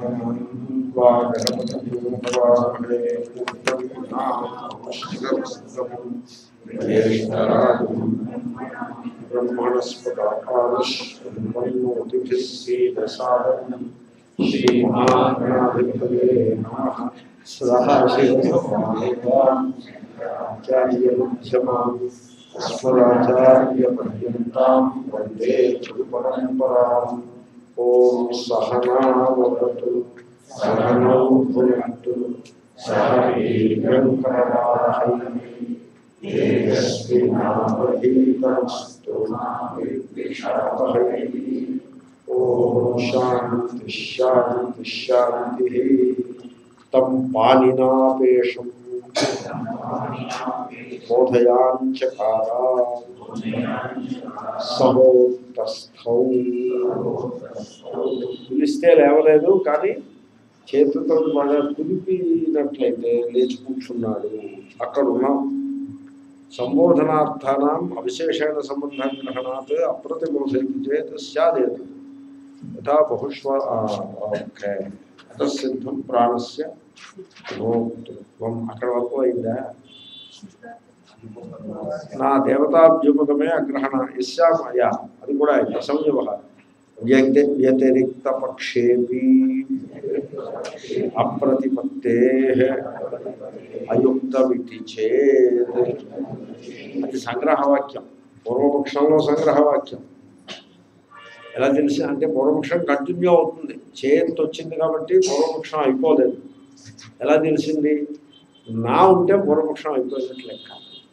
त्वा गणपतिं हवामहे ज्येष्ठराजम् ब्रह्मणस्पदाकालश्वन्मोतिभिः सीदसादनम् श्रीमानाधिपतये नमः सदाशिवसमाचार्यमुख्यमाम् अस्मदाचार्यपर्यन्तां वन्दे गुरुपरम्पराम् ॐ सहनावतु सहनौ भुनक्तु सह वीर्यङ्करवाहै तेजस्विनावधीतमस्तु विद्विषावहै ॐ शान्ति शान्ति शान्तिः तं पाणिनापेशम् బోధయాంచకారా సహోతస్థౌ పిలిస్తే లేవలేదు కానీ చేతులతో బాగా కుదిపినట్లయితే లేచి కూర్చున్నాడు అక్కడ ఉన్నాం సంబోధనార్థానం అవిశేషణ సంబంధ గ్రహణాత్ అప్రతిబోధయతి చేత్ స్యాదేత్ యథా బహుష్వ ఓకే అతసిద్ధం ప్రాణస్య భోక్తృత్వం అక్కడ వరకు అయిందా నా దేవతాభ్యుపగమే అగ్రహణ యస్యామయా అది కూడా అయింది అసంయవ వ్యక్తి వ్యతిరిక్త పక్షేపి అప్రతిపత్తే అయుక్తమితి చేత్ అది సంగ్రహవాక్యం పూర్వపక్షంలో సంగ్రహవాక్యం ఎలా తెలిసి అంటే పూర్వపక్షం కంటిన్యూ అవుతుంది చేతి వచ్చింది కాబట్టి పూర్వపక్షం అయిపోలేదు ఎలా తెలిసింది నా ఉంటే పూర్వపక్షం అయిపోయినట్లు లెక్క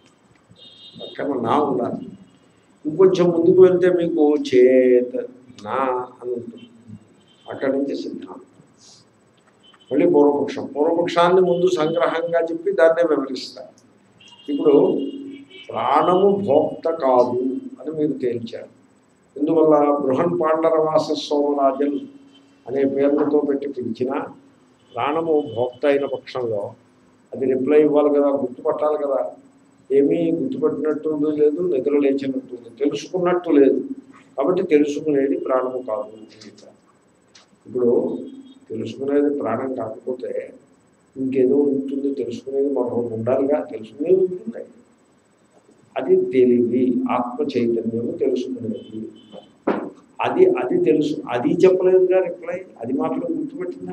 పక్కన నా ఉండాలి ఇంకొంచెం ముందుకు వెళ్తే మీకు చేత్ నా అని ఉంటుంది అక్కడి నుంచి సిద్ధాంతం మళ్ళీ పూర్వపక్షం పూర్వపక్షాన్ని ముందు సంగ్రహంగా చెప్పి దాన్నే వివరిస్తారు ఇప్పుడు ప్రాణము భోక్త కాదు అని మీరు తేల్చారు ఇందువల్ల బృహన్ పాండరవాస సోమరాజన్ అనే పేర్లతో పెట్టి పిలిచిన ప్రాణము భోక్త అయిన పక్షంలో అది రిప్లై ఇవ్వాలి కదా గుర్తుపట్టాలి కదా ఏమీ గుర్తుపట్టినట్టు లేదు నిద్ర లేచినట్టు లేదు తెలుసుకున్నట్టు లేదు కాబట్టి తెలుసుకునేది ప్రాణము కాదు ఇప్పుడు తెలుసుకునేది ప్రాణం కాకపోతే ఇంకేదో ఉంటుంది తెలుసుకునేది మరొకటి ఉండాలిగా తెలుసుకునేది ఉంటుంది అది తెలివి ఆత్మ చైతన్యము తెలుసుకునేది అది అది తెలుసు అది చెప్పలేదుగా రిప్లై అది మాత్రం గుర్తుపెట్టిందా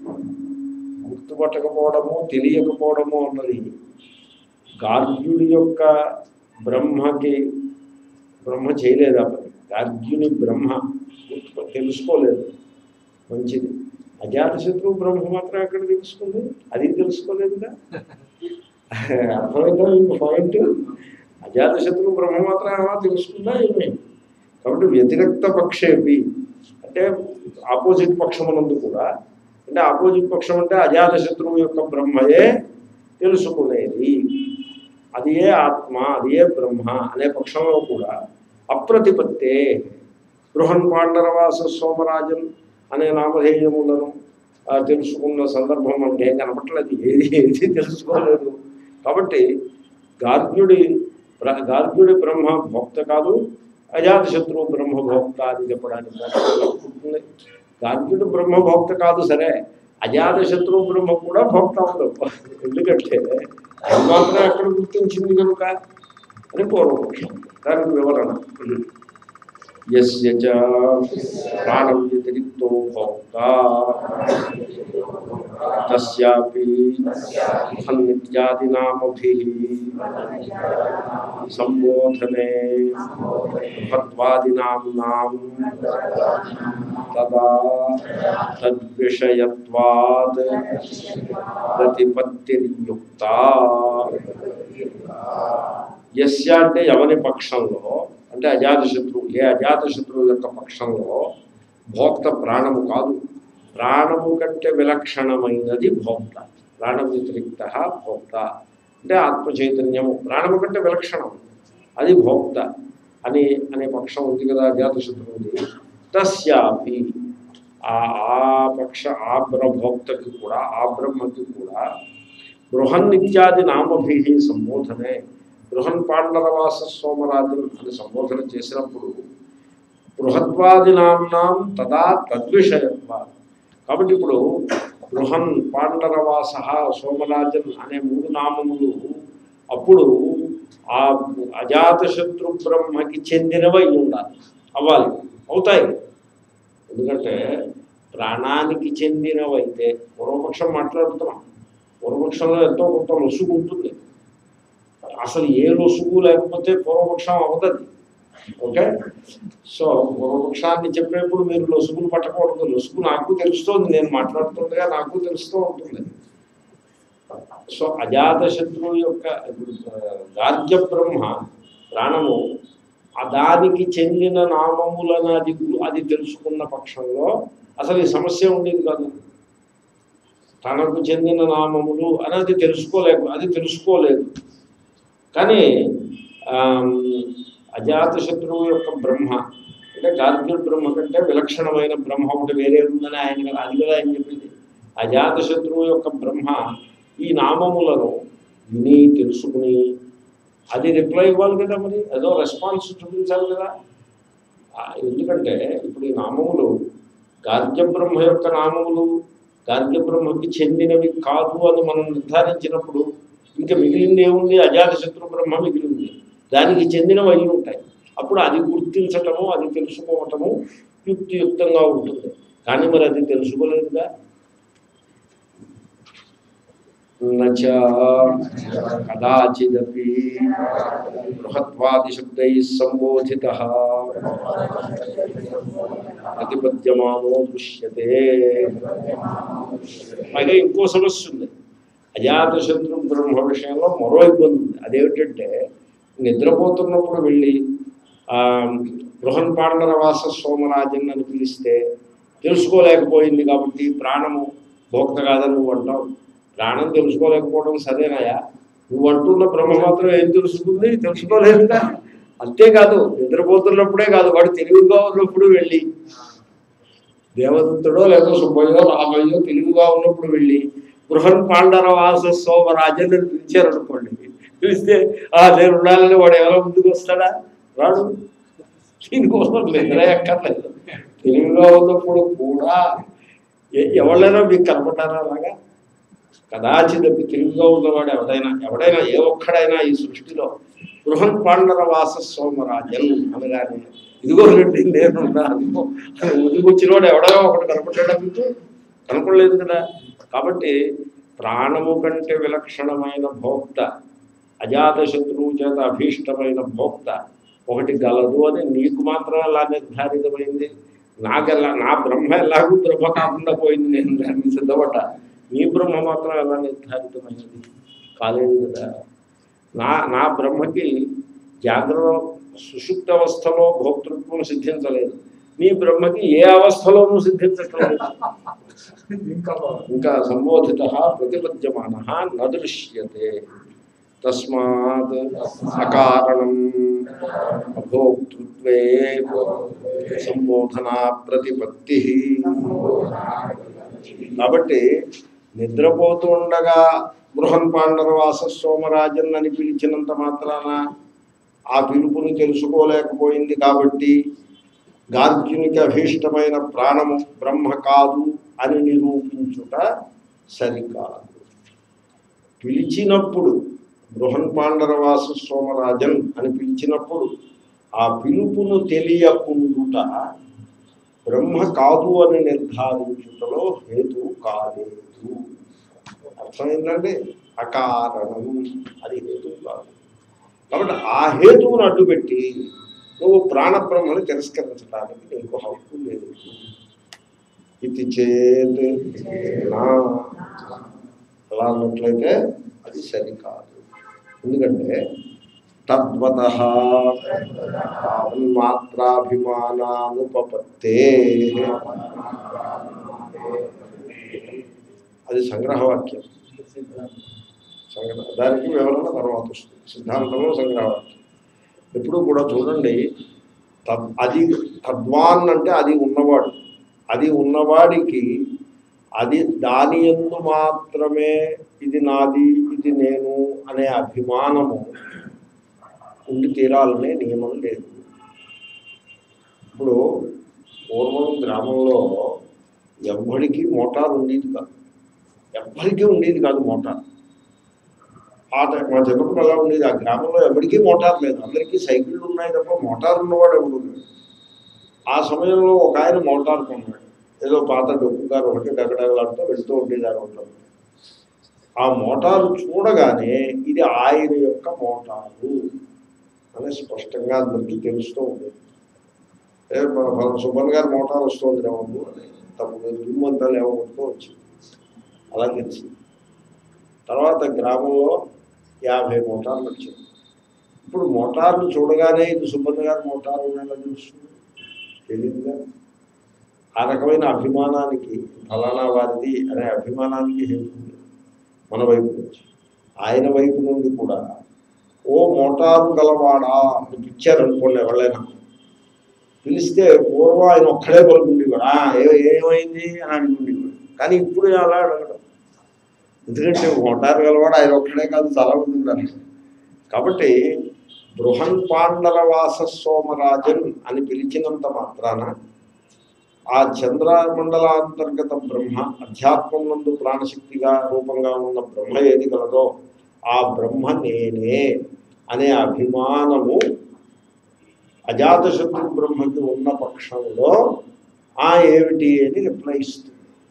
గుర్తుపట్టకపోవడము తెలియకపోవడము అన్నది గార్గ్యుడి యొక్క బ్రహ్మకి బ్రహ్మ చేయలేదు ఆ పని గార్గ్యుని బ్రహ్మ గుర్తు తెలుసుకోలేదు మంచిది అజాతశత్రువు బ్రహ్మ మాత్రం ఎక్కడ తెలుసుకుంది అది తెలుసుకోలేదుగా అర్థమైందా మీకు పాయింట్ అజాతశత్రువు బ్రహ్మ మాత్రం ఏమో తెలుసుకుందా ఏమి కాబట్టి వ్యతిరేక్త పక్షేపి అంటే ఆపోజిట్ పక్షమునందు కూడా అంటే ఆపోజిట్ పక్షం అంటే అజాతశత్రువు యొక్క బ్రహ్మయే తెలుసుకునేది అది ఏ ఆత్మ అది ఏ బ్రహ్మ అనే పక్షంలో కూడా అప్రతిపత్తే బృహన్ పాండరవాస సోమరాజన్ అనే నామధేయములను ఆ, తెలుసుకున్న సందర్భం అంటే ఏం కనపట్లేదు ఏది ఏది తెలుసుకోలేదు కాబట్టి గార్గ్యుడి బ్ర- గార్గ్యుడి బ్రహ్మ భోక్త కాదు అజాతశత్రువు బ్రహ్మ భోక్త అని చెప్పడానికి ఉంటుంది గార్గ్యుడు బ్రహ్మ భోక్త కాదు సరే అజాతశత్రువు బ్రహ్మ కూడా భోక్త ఉండదు ఎందుకంటే అది మాత్రం ఎక్కడ గుర్తించింది కనుక అని పూర్వపక్షం దానికి వివరణ యస్య చ ప్రాణం వ్యతిరిక్తో భోక్త తస్యాపి నిత్యాదినామభిః సంబోధనే భత్వాదినాంనాం తదా తద్విషయత్వాత్ ప్రతిపత్తిర్యుక్త యస్య అంటే ఎవరి పక్షంలో అంటే అజాతశత్రువు ఏ అజాతశత్రువు యొక్క పక్షంలో భోక్త ప్రాణము కాదు ప్రాణము కంటే విలక్షణమైనది భోక్త ప్రాణ వ్యతిరిక్త భోక్త అంటే ఆత్మ చైతన్యము ప్రాణము కంటే విలక్షణం అది భోక్త అని అనే పక్షం ఉంది కదా అజాతశత్రువుది తస్యాపి ఆ ఆ పక్ష ఆ బ్రభోక్తకి కూడా ఆ బ్రహ్మకి కూడా బృహన్నిత్యాది నామభి సంబోధనే బృహన్ పాండరవాస సోమరాజులు అని సంబోధన చేసినప్పుడు బృహత్వాది నామ్నాం తదా తద్విషయత్వ కాబట్టి ఇప్పుడు బృహన్ పాండరవాస సోమరాజన్ అనే మూడు నామములు అప్పుడు ఆ అజాతశత్రు బ్రహ్మకి చెందినవై ఉండాలి అవ్వాలి అవుతాయి ఎందుకంటే ప్రాణానికి చెందినవైతే పూర్వపక్షం మాట్లాడుతున్నాం పూర్వపక్షంలో ఎంతో కొంత లొసుగు ఉంటుంది అసలు ఏ లొసుగు లేకపోతే పూర్వపక్షం అవుతుంది ఓకే సో పూర్వపక్షాన్ని చెప్పేప్పుడు మీరు లొసుగులు పట్టకూడదు లొసుగు నాకు తెలుస్తోంది నేను మాట్లాడుతుండగా నాకు తెలుస్తూ ఉంటుంది సో అజాత శత్రువు యొక్క ఇప్పుడు, ఆ, గార్గ్య బ్రహ్మ ప్రాణము ఆ దానికి చెందిన నామములను అది గు- అది తెలుసుకున్న పక్షంలో అసలు ఈ సమస్య ఉండేది కాదు తనకు చెందిన నామములు అనేది తెలుసుకోలేక అది తెలుసుకోలేదు కానీ ఆమ్, అజాతశత్రువు యొక్క బ్రహ్మ అంటే గార్గ్య బ్రహ్మ కంటే విలక్షణమైన బ్రహ్మ ఒకటి వేరే ఉందని ఆయన కదా- అది కదా ఆయన చెప్పింది అజాతశత్రువు యొక్క బ్రహ్మ ఈ నామములను విని తెలుసుకుని అది రిప్లై ఇవ్వాలి కదా మరి ఏదో రెస్పాన్స్ చూపించాలి కదా ఆ, ఎందుకంటే ఇప్పుడు ఈ నామములు గార్గ్య బ్రహ్మ యొక్క నామములు గార్గ్య బ్రహ్మకి చెందినవి కాదు అని మనం నిర్ధారించినప్పుడు ఇంకా మిగిలింది ఏముంది అజాత శత్రు బ్రహ్మ మిగిలింది దానికి చెందినవి అయి ఉంటాయి అప్పుడు అది గుర్తించటము అది తెలుసుకోవటము యుక్తియుక్తంగా ఉంటుంది కానీ మరి అది తెలుసుకోలేదుగా నచ కదాచిదపి బృహత్వాదిశబ్దై సంబోధిత ప్రతిపద్యమానో దృశ్యతే పైగా ఇంకో సమస్య ఉంది అజాతశత్రు బ్రహ్మ విషయంలో మరో ఇబ్బంది ఉంది అదేమిటంటే నిద్రపోతున్నప్పుడు వెళ్ళి ఆ, బృహన్ పాండరవాస సోమరాజన్ అని పిలిస్తే తెలుసుకోలేకపోయింది కాబట్టి ప్రాణము భోక్త కాదని నువ్వు అంటావు ప్రాణం తెలుసుకోలేకపోవడం సరేనాయా నువ్వు అంటున్న బ్రహ్మ మాత్రం ఏం తెలుసుకుంది తెలుసుకోలేదుగా అంతేకాదు నిద్రపోతున్నప్పుడే కాదు వాడు తెలివిగా ఉన్నప్పుడు వెళ్ళి దేవదత్తుడో లేదో సుబ్బయ్యో రామయ్యో తెలివిగా ఉన్నప్పుడు వెళ్ళి బృహన్ పాండరవాస సోమరాజన్ అని పిలిచారనుకోండి పిలిస్తే ఆ నేను ఉండాలని వాడు ఎవరో ముందుకు వస్తాడా రాడు దీనికోసం నిద్ర ఎక్కర్లేదు తెలివిగా ఉన్నప్పుడు కూడా ఎ- ఎవరైనా మీకు కనపడ్డారా అలాగా కదాచిదపి తెలివిగా ఉన్నవాడు ఎవడైనా ఎవడైనా ఏ ఒక్కడైనా ఈ సృష్టిలో బృహన్ పాండర వాస సోమరాజన్ అనగానే ఇదిగో రెడ్డి నేను ఉన్నాను అని ముందుకు వచ్చినవాడు ఎవడో ఒకటి కనపడ్డా మీకు కనపడలేదు కదా కాబట్టి ప్రాణము కంటే విలక్షణమైన భోక్త అజాత శత్రువు చేత అభీష్టమైన భోక్త ఒకటి గలదు అని నీకు మాత్రం ఎలా నిర్ధారితమైంది నాకెలా నా బ్రహ్మ ఎలాగూ బ్రహ్మ కాకుండా పోయింది నేను దాన్ని సిద్ధపడ్డా నీ బ్రహ్మ మాత్రం ఎలా నిర్ధారితమైనది కాలేదు కదా నా నా బ్రహ్మకి జాగ్రత్త సుషుప్త అవస్థలో భోక్తృత్వం సిద్ధించలేదు నీ బ్రహ్మకి ఏ అవస్థలోనూ సిద్ధించట్లేదు ఇంకా బాగుంది. ఇంకా సంబోధిత ప్రతిపద్యమాన నదృశ్యతే తస్మాత్ అకారణం అభోక్తృత్వే సంబోధన ప్రతిపత్తి కాబట్టి నిద్రపోతూ ఉండగా బృహన్ పాండరవాస సోమరాజన్ అని పిలిచినంత మాత్రాన ఆ పిలుపుని తెలుసుకోలేకపోయింది కాబట్టి గార్గ్యునికి అభీష్టమైన ప్రాణము బ్రహ్మ కాదు అని నిరూపించుట సరికాదు పిలిచినప్పుడు బృహన్ పాండరవాసు సోమరాజన్ అని పిలిచినప్పుడు ఆ పిలుపును తెలియకుండుట బ్రహ్మ కాదు అని నిర్ధారించుటలో హేతు కాలేదు అర్థమైందండి అకారణం అది హేతు కాదు కాబట్టి ఆ హేతువును అడ్డుపెట్టి నువ్వు ప్రాణబ్రహ్మని తిరస్కరించడానికి నీకు హక్కు లేదు ఇది చేత్ నా అలా అన్నట్లయితే అది సరికాదు ఎందుకంటే తద్వత మాత్రాభిమానానుపపత్తే అది సంగ్రహవాక్యం సంగ్రహ దానికి వివరణ తర్వాత వస్తుంది సిద్ధాంతంలో సంగ్రహవాక్యం ఎప్పుడు కూడా చూడండి తద్ అది తద్వాన్ అంటే అది ఉన్నవాడు అది ఉన్నవాడికి అది దాని ఎందు మాత్రమే ఇది నాది ఇది నేను అనే అభిమానము ఉండి తీరాలనే నియమం లేదు ఇప్పుడు పూర్వం గ్రామంలో ఎవ్వడికి మోటార్ ఉండేది కాదు ఎవ్వరికీ ఉండేది కాదు మోటార్ ఆ టైం మా చిన్నప్పుడు అలా ఉండేది ఆ గ్రామంలో ఎవరికీ మోటార్ లేదు అందరికీ సైకిళ్ళు ఉన్నాయి తప్ప మోటార్ ఉన్నవాడు ఎవడు లేడు ఆ సమయంలో ఒక ఆయన మోటార్ కొన్నాడు ఏదో పాత డొక్కు గారు ఒకటి డగడగలాడుతూ వెళ్తూ ఉండేది ఆ రోడ్లో ఆ మోటారు చూడగానే ఇది ఆయన యొక్క మోటారు అని స్పష్టంగా అందరికీ తెలుస్తూ ఉండేది ఏ మన మన సుమన్ గారి మోటార్ వస్తుంది రావద్దు అని తప్పుడు దుమ్మంతా లేవబడుతూ వచ్చింది అలా తెలిసింది తర్వాత గ్రామంలో యాభై మోటార్లు వచ్చాయి ఇప్పుడు మోటార్లు చూడగానే ఇది సుబ్బన్న గారి మోటార్ అని ఎలా తెలుస్తుంది తెలియదుగా ఆ రకమైన అభిమానానికి ఫలానా వారిది అనే అభిమానానికి హేతు ఉంది మన వైపు నుంచి ఆయన వైపు నుండి కూడా ఓ మోటారు గలవాడా అని పిచ్చారనుకోండి ఎవరైనా పిలిస్తే పూర్వం ఆయన ఒక్కడే పలుకుండేవాడు "ఆ, ఏ- ఏమైంది అని అడుగుండేవాడు కానీ ఇప్పుడు అలా అడగడం ఎందుకంటే మోటారు గలవాడు ఆయన ఒక్కడే కాదు చాలా మంది ఉన్నారు కాబట్టి బృహన్ పాండల వాస సోమరాజన్ అని పిలిచినంత మాత్రాన ఆ చంద్రమండలాంతర్గత బ్రహ్మ అధ్యాత్మం నందు ప్రాణశక్తిగా రూపంగా ఉన్న బ్రహ్మ ఏది కలదో ఆ బ్రహ్మ నేనే అనే అభిమానము అజాతశత్రు బ్రహ్మకి ఉన్న పక్షంలో ఆ ఏమిటి అని రిప్లై ఇస్తుంది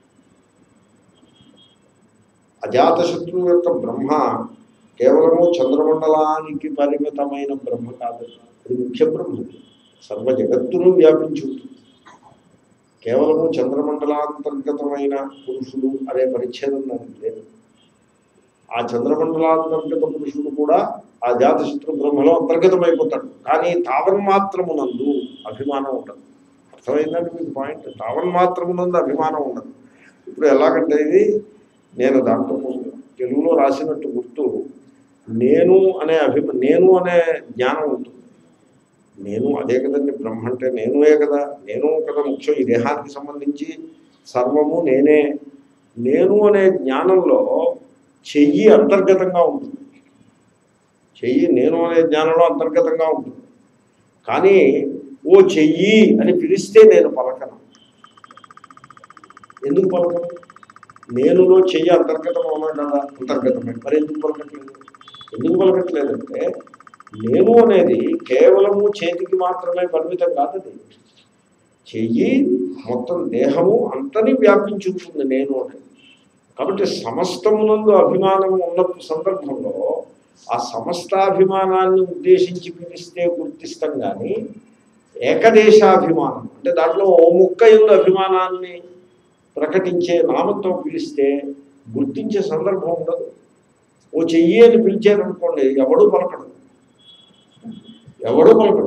అజాతశత్రువు యొక్క బ్రహ్మ కేవలము చంద్రమండలానికి పరిమితమైన బ్రహ్మ కాదు అది ముఖ్య బ్రహ్మ సర్వ జగత్తును వ్యాపించి ఉంటుంది కేవలము చంద్రమండలాంతర్గతమైన పురుషుడు అనే పరిచ్ఛేదం దానికి లేదు ఆ చంద్రమండలాంతర్గత పురుషుడు కూడా ఆ జాతశత్రు బ్రహ్మలో అంతర్గతమైపోతాడు కానీ తావన్మాత్రమునందు అభిమానం ఉండదు అర్థమైందండి మీకు పాయింట్ తావన్మాత్రమునందు అభిమానం ఉండదు ఇప్పుడు ఎలాగంటే ఇది నేను దాంట్లో తెలుగులో రాసినట్టు గుర్తు నేను అనే అభిమ నేను అనే జ్ఞానం ఉంటుంది నేను అదే కదండి బ్రహ్మ అంటే నేనువే కదా నేను కదా ముఖ్యం ఈ దేహానికి సంబంధించి సర్వము నేనే నేను అనే జ్ఞానంలో చెయ్యి అంతర్గతంగా ఉంటుంది చెయ్యి నేను అనే జ్ఞానంలో అంతర్గతంగా ఉంటుంది కానీ ఓ చెయ్యి అని పిలిస్తే నేను పలకను ఎందుకు పలకను నేనులో చెయ్యి అంతర్గతం అవునా కదా అంతర్గతమే మరి ఎందుకు పలకట్లేదు ఎందుకు పలకట్లేదంటే నేను అనేది కేవలము చేతికి మాత్రమే పరిమితం కాదు అది చెయ్యి మొత్తం దేహము అంతని వ్యాపించి ఉంటుంది నేను అనేది కాబట్టి సమస్తమునందు అభిమానము ఉన్న సందర్భంలో ఆ సమస్తాభిమానాన్ని ఉద్దేశించి పిలిస్తే గుర్తిస్తాం కానీ ఏకదేశాభిమానం అంటే దాంట్లో ఓ ముక్క ఎందు అభిమానాన్ని ప్రకటించే నామంతో పిలిస్తే గుర్తించే సందర్భం ఉండదు ఓ చెయ్యి అని పిలిచారనుకోండి ఎవడు పలకడు ఎవడు పలకడు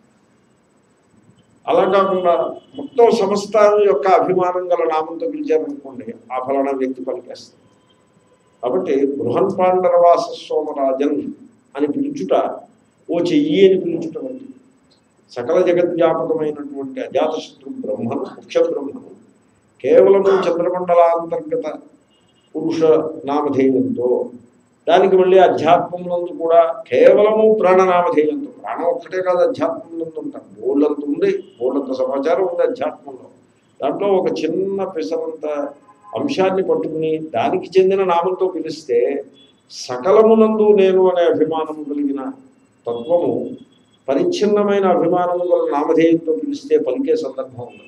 అలా కాకుండా మొత్తం సమస్తాల యొక్క అభిమానం గల నామంతో పిలిచారనుకోండి ఆ ఫలానా వ్యక్తి పలికేస్తారు కాబట్టి బృహన్ పాండరవాస సోమరాజన్ అని పిలుచుట ఓ చెయ్యి అని పిలుచుట వంటిది సకల జగద్వ్యాపకమైనటువంటి అజాతశత్రు బ్రహ్మను ముఖ్య బ్రహ్మను కేవలము చంద్రమండలాంతర్గత పురుష నామధేయంతో దానికి మళ్ళీ అధ్యాత్మమునందు కూడా కేవలము ప్రాణనామధేయంతో ప్రాణం ఒక్కటే కాదు అధ్యాత్మమునందు ఉంటాం బోళ్ళంత ఉంది బోళ్ళంత సమాచారం ఉంది అధ్యాత్మంలో దాంట్లో ఒక చిన్న పిసరంత అంశాన్ని పట్టుకుని దానికి చెందిన నామంతో పిలిస్తే సకలమునందు నేను అనే అభిమానము కలిగిన తత్వము పరిచ్ఛిన్నమైన అభిమానము గల నామధేయంతో పిలిస్తే పలికే సందర్భం ఉంది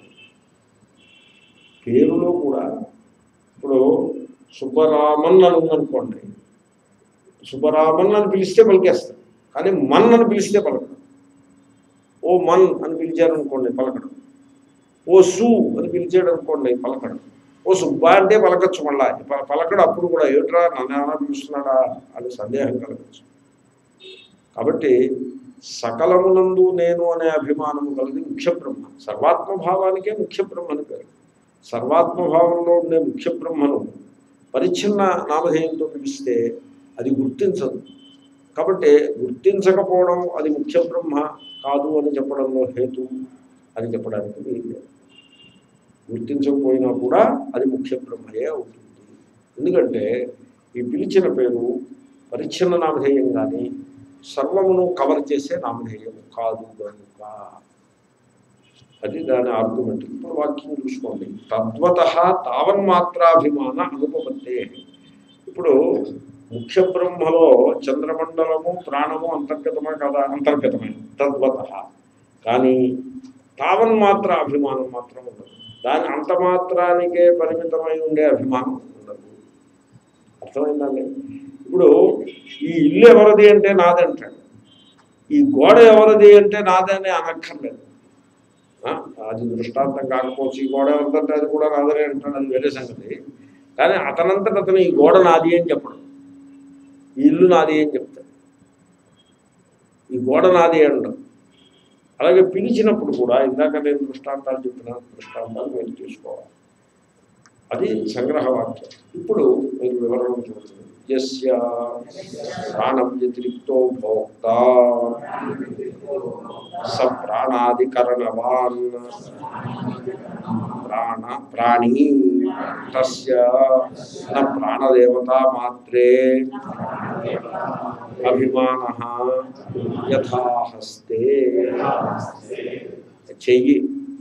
పేరులో కూడా ఇప్పుడు సుబ్బరామన్ అని ఉందనుకోండి సుబ్బరామన్ అని పిలిస్తే పలికేస్తాడు కానీ మన్ అని పిలిస్తే పలకడం ఓ మన్ అని పిలిచారనుకోండి పలకడం ఓ సు అని పిలిచాడు అనుకోండి పలకడం ఓ సుబ్బా అంటే పలకచ్చు మళ్ళా ప- పలకడు అప్పుడు కూడా ఏట్రా నన్ను ఏమైనా పిలుస్తున్నాడా అని సందేహం కలగచ్చు కాబట్టి సకలమునందు నేను అనే అభిమానము కలిగి ముఖ్య బ్రహ్మ సర్వాత్మభావానికే ముఖ్య బ్రహ్మ అని పేరు సర్వాత్మభావంలో ఉండే ముఖ్య బ్రహ్మను పరిచ్ఛిన్న నామధేయంతో పిలిస్తే అది గుర్తించదు కాబట్టి గుర్తించకపోవడం అది ముఖ్య బ్రహ్మ కాదు అని చెప్పడంలో హేతు అని చెప్పడానికి వీలు లేదు. గుర్తించకపోయినా కూడా అది ముఖ్య బ్రహ్మయే అవుతుంది ఎందుకంటే ఈ పిలిచిన పేరు పరిచ్ఛిన్న నామధేయం కానీ సర్వమును కవర్ చేసే నామధేయం కాదు కనుక అది దాని ఆర్గ్యుమెంట్ ఇప్పుడు వాక్యం చూసుకోండి తద్వత తావన్మాత్రాభిమాన అనుపపత్తే ఇప్పుడు ముఖ్య బ్రహ్మలో చంద్రమండలము ప్రాణము అంతర్గతమే కదా అంతర్గతమే తద్వత కానీ తావన్మాత్ర అభిమానం మాత్రం ఉండదు దాని అంత మాత్రానికే పరిమితమై ఉండే అభిమానం ఉండదు అర్థమైందండి ఇప్పుడు ఈ ఇల్లు ఎవరిది అంటే నాది అంటాడు ఈ గోడ ఎవరిది అంటే నాదని అనక్కర్లేదు ఆ, అది దృష్టాంతం కాకపోవచ్చు ఈ గోడ ఎవరిదంటే అది కూడా నాదని అంటాడు అది వేరే సంగతి కానీ అతనంతట అతను ఈ గోడ నాది అని చెప్పడం ఈ ఇల్లు నాది అని చెప్తాడు ఈ గోడ నాది అంటాం అలాగే పిలిచినప్పుడు కూడా ఇందాక నేను దృష్టాంతాలు చెప్పిన దృష్టాంతాలు మీరు తీసుకోవాలి అది సంగ్రహవాక్యం ఇప్పుడు మీరు వివరణ చూడండి యస్య ప్రాణం వ్యతిరిక్తో భోక్త స ప్రాణాధికరణవాన్ ప్రాణ ప్రాణీ తస్య న ప్రాణదేవత మాత్రే అభిమాన యథాహస్తే చెయ్యి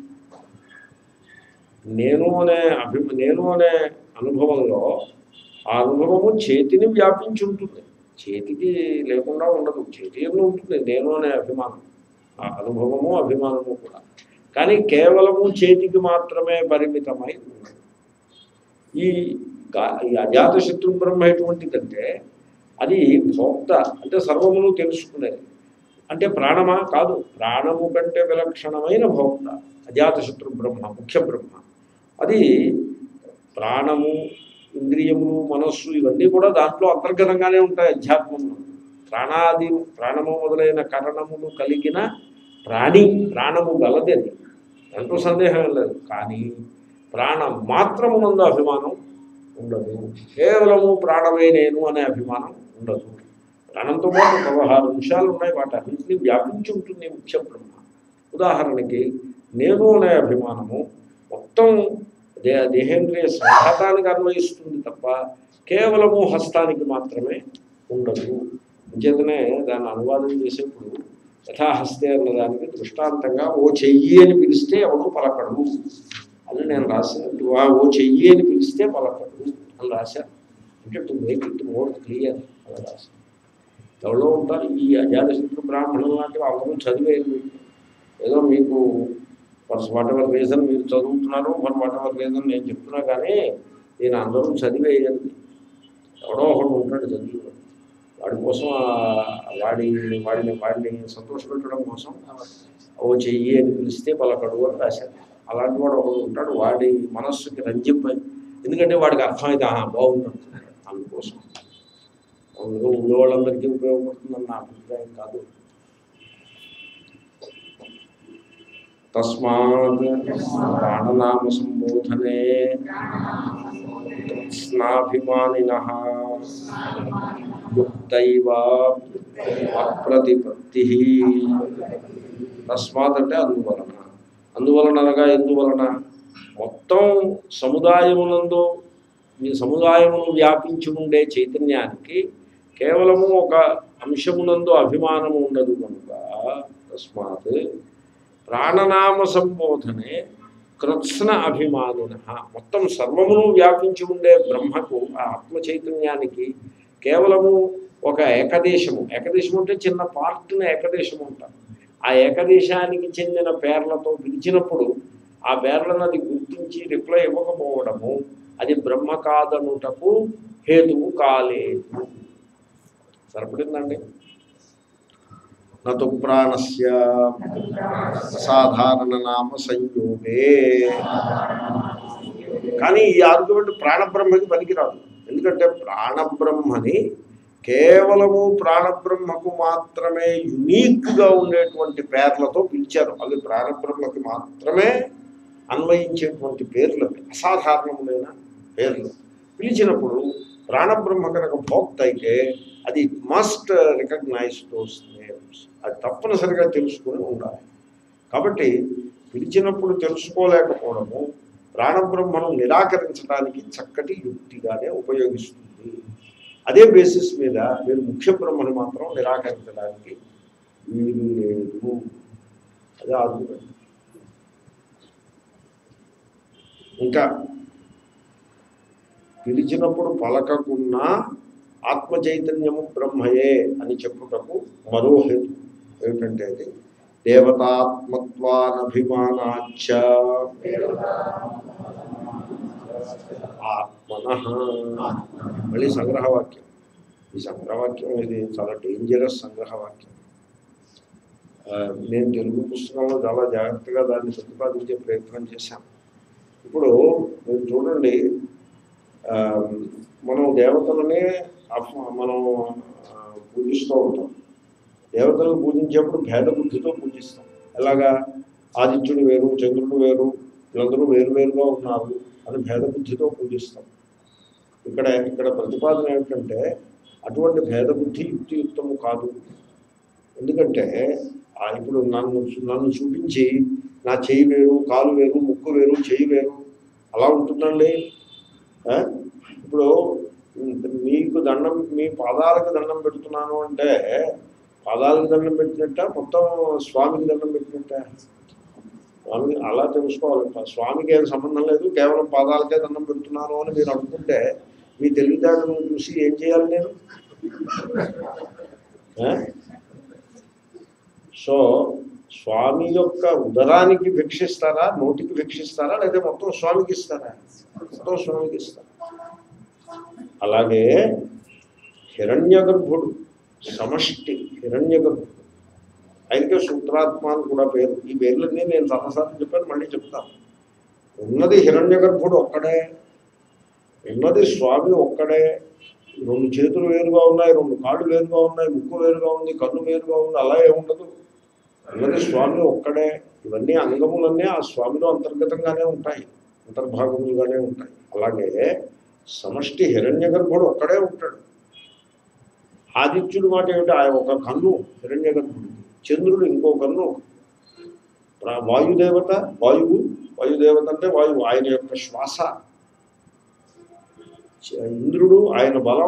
నేను అనే అభి నేను అనే అనుభవంలో ఆ అనుభవము చేతిని వ్యాపించి ఉంటుంది చేతికి లేకుండా ఉండదు చేతి ఎందు ఉంటుంది నేను అనే అభిమానం ఆ అనుభవము అభిమానము కూడా కానీ కేవలము చేతికి మాత్రమే పరిమితమై ఉన్నది ఈ గా- ఈ అజాతశత్రు బ్రహ్మ ఎటువంటిదంటే అది భోక్త అంటే సర్వమును తెలుసుకునేది అంటే ప్రాణమా కాదు ప్రాణము కంటే విలక్షణమైన భోక్త అజాతశత్రు బ్రహ్మ ముఖ్య బ్రహ్మ అది ప్రాణము ఇంద్రియములు మనస్సు ఇవన్నీ కూడా దాంట్లో అంతర్గతంగానే ఉంటాయి అధ్యాత్మంలో ప్రాణాది ప్రాణము మొదలైన కరణములు కలిగిన ప్రాణి ప్రాణము గలది అది దాంట్లో సందేహం ఏం లేదు కానీ ప్రాణం మాత్రమునందు అభిమానం ఉండదు కేవలము ప్రాణమే నేను అనే అభిమానం ఉండదు ప్రాణంతో పాటు పదహారు అంశాలు ఉన్నాయి వాటన్నింటినీ వ్యాపించి ఉంటుంది ముఖ్య బ్రహ్మ ఉదాహరణకి నేను అనే అభిమానము మొత్తం దే దేహేంద్రియ సంఘాతానికి అన్వయిస్తుంది తప్ప కేవలము హస్తానికి మాత్రమే ఉండదు అంచేతనే దాన్ని అనువాదం చేసేప్పుడు యథాహస్తే అన్నదానికి దృష్టాంతంగా ఓ చెయ్యి అని పిలిస్తే ఎవడు పలకడు అని నేను రాసినట్టు ఆ ఓ చెయ్యి అని పిలిస్తే పలకడు అని రాశాను అంటే to make it more clear అని రాశాను ఎవరో ఉంటారు ఈ అజాతశత్రు బ్రాహ్మణులు లాంటివి అందరూ చదివేది ఏదో మీకు ఫర్ వాట్ ఎవర్ రీజన్ మీరు చదువుతున్నారు ఫర్ వాట్ ఎవర్ రీజన్ నేను చెప్తున్నా కానీ నేను అందరూ చదివేయండి ఎవడో ఒకడు ఉంటాడు చదివేవాడు వాడి కోసం ఆ- వాడి వాడిని వాడిని సంతోషపెట్టడం కోసం ఓ చెయ్యి అని పిలిస్తే పలకడు అని రాశాను అలాంటి వాడు ఒకడు ఉంటాడు వాడి మనస్సుకి రంజింపై ఎందుకంటే వాడికి అర్థమైతే ఆహా బాగుంది అనుకుంటాడు అందుకోసం అందులో ఉండే వాళ్ళందరికీ ఉపయోగపడుతుందని నా అభిప్రాయం కాదు తస్మాత్ ప్రాణనామ సంబోధనే స్నాభిమానిన యుక్తైవ అప్రతిపత్తి తస్మాత్ అంటే అందువలన అందువలన అనగా ఎందువలన మొత్తం సముదాయమునందు ఈ సముదాయమును వ్యాపించి ఉండే చైతన్యానికి కేవలము ఒక అంశమునందు అభిమానము ఉండదు కనుక తస్మాత్ ప్రాణనామ సంబోధనే కృత్స్న అభిమానిన మొత్తం సర్వమును వ్యాపించి ఉండే బ్రహ్మకు ఆ ఆత్మ చైతన్యానికి కేవలము ఒక ఏకదేశము ఏకదేశం అంటే చిన్న పార్ట్ని ఏకదేశం అంటారు ఆ ఏకదేశానికి చెందిన పేర్లతో పిలిచినప్పుడు ఆ పేర్లను అది గుర్తించి రిప్లై ఇవ్వకపోవడము అది బ్రహ్మ కాదనుటకు హేతువు కాలేదు సరిపడిందండి నతు ప్రాణస్య అసాధారణ నామ సంయోగే కానీ ఈ ఆర్గ్యుమెంట్ ప్రాణబ్రహ్మకి పనికిరాదు ఎందుకంటే ప్రాణబ్రహ్మని కేవలము ప్రాణబ్రహ్మకు మాత్రమే యునీక్గా ఉండేటువంటి పేర్లతో పిలిచారు అవి ప్రాణబ్రహ్మకి మాత్రమే అన్వయించేటువంటి పేర్లు అవి. అసాధారణములైన పేర్లు పిలిచినప్పుడు ప్రాణబ్రహ్మ కనుక భోక్త అయితే అది మస్ట్ రికగ్నైజ్ దోస్ నేమ్స్ అది తప్పనిసరిగా తెలుసుకుని ఉండాలి కాబట్టి పిలిచినప్పుడు తెలుసుకోలేకపోవడము ప్రాణబ్రహ్మను నిరాకరించడానికి చక్కటి యుక్తిగానే ఉపయోగిస్తుంది అదే బేసిస్ మీద మీరు ముఖ్య బ్రహ్మను మాత్రం నిరాకరించడానికి వీలు లేదు అదే ఆర్గ్యుమెంట్ ఇంకా పిలిచినప్పుడు పలకకున్నా ఆత్మ చైతన్యము బ్రహ్మయే అని చెప్పుటకు మరో హేతు ఏమిటంటే అది దేవతాత్మత్వానభిమానాచ ఆత్మన మళ్ళీ సంగ్రహవాక్యం ఈ సంగ్రహవాక్యం ఇది చాలా డేంజరస్ సంగ్రహవాక్యం ఆ, నేను తెలుగు పుస్తకంలో చాలా జాగ్రత్తగా దాన్ని ప్రతిపాదించే ప్రయత్నం చేశాను ఇప్పుడు మీరు చూడండి ఆ, మనం దేవతలనే అఫ్- మనం ఆ, పూజిస్తూ ఉంటాం దేవతలను పూజించేప్పుడు భేద బుద్ధితో పూజిస్తాం ఎలాగా ఆదిత్యుడు వేరు చంద్రుడు వేరు వీళ్ళందరూ వేరువేరుగా ఉన్నారు అని భేద బుద్ధితో పూజిస్తాం ఇక్కడ ఇక్కడ ప్రతిపాదన ఏమిటంటే అటువంటి భేద బుద్ధి యుక్తియుక్తము కాదు ఎందుకంటే ఆ ఇప్పుడు నన్ను నన్ను చూపించి నా చెయ్యి వేరు కాలు వేరు ముక్కు వేరు చెయ్యి వేరు అలా ఉంటుందండి ఆ? ఇప్పుడు మీకు దండం మీ పాదాలకు దండం పెడుతున్నాను అంటే పాదాలకు దండం పెట్టినట్ట మొత్తం స్వామికి దండం పెట్టినట్ట స్వామికి అలా తెలుసుకోవాలి స్వామికి ఏం సంబంధం లేదు కేవలం పాదాలకే దండం పెడుతున్నాను అని మీరు అనుకుంటే మీ తెలివితేటలను చూసి ఏం చేయాలి నేను ఆ? సో స్వామి యొక్క ఉదరానికి భిక్షిస్తారా నోటికి భిక్షిస్తారా లేదా మొత్తం స్వామికి ఇస్తారా మొత్తం స్వామికి ఇస్తారా అలాగే హిరణ్య గర్భుడు సమష్టి హిరణ్య గర్భుడు అయితే సూత్రాత్మ అని కూడా పేరు ఈ పేర్లన్నీ నేను చాలాసార్లు చెప్పాను మళ్ళీ చెప్తాను ఉన్నది హిరణ్య గర్భుడు ఒక్కడే ఉన్నది స్వామి ఒక్కడే రెండు చేతులు వేరుగా ఉన్నాయి రెండు కాళ్ళు వేరుగా ఉన్నాయి ముక్కు వేరుగా ఉంది కన్ను వేరుగా ఉంది అలా ఏముండదు ఉన్నది స్వామి ఒక్కడే ఇవన్నీ అంగములన్నీ ఆ స్వామిలో అంతర్గతంగానే ఉంటాయి అంతర్భాగములుగానే ఉంటాయి అలాగే సమష్టి హిరణ్య గర్భుడు ఒక్కడే ఉంటాడు ఆదిత్యుడు మాట ఏమిటి ఆయన ఒక కన్ను హిరణ్య గర్భుడు చంద్రుడు ఇంకో కన్ను ప్ర- వాయుదేవత వాయువు వాయుదేవత అంటే వాయువు ఆయన యొక్క శ్వాస చ- ఇంద్రుడు ఆయన బలం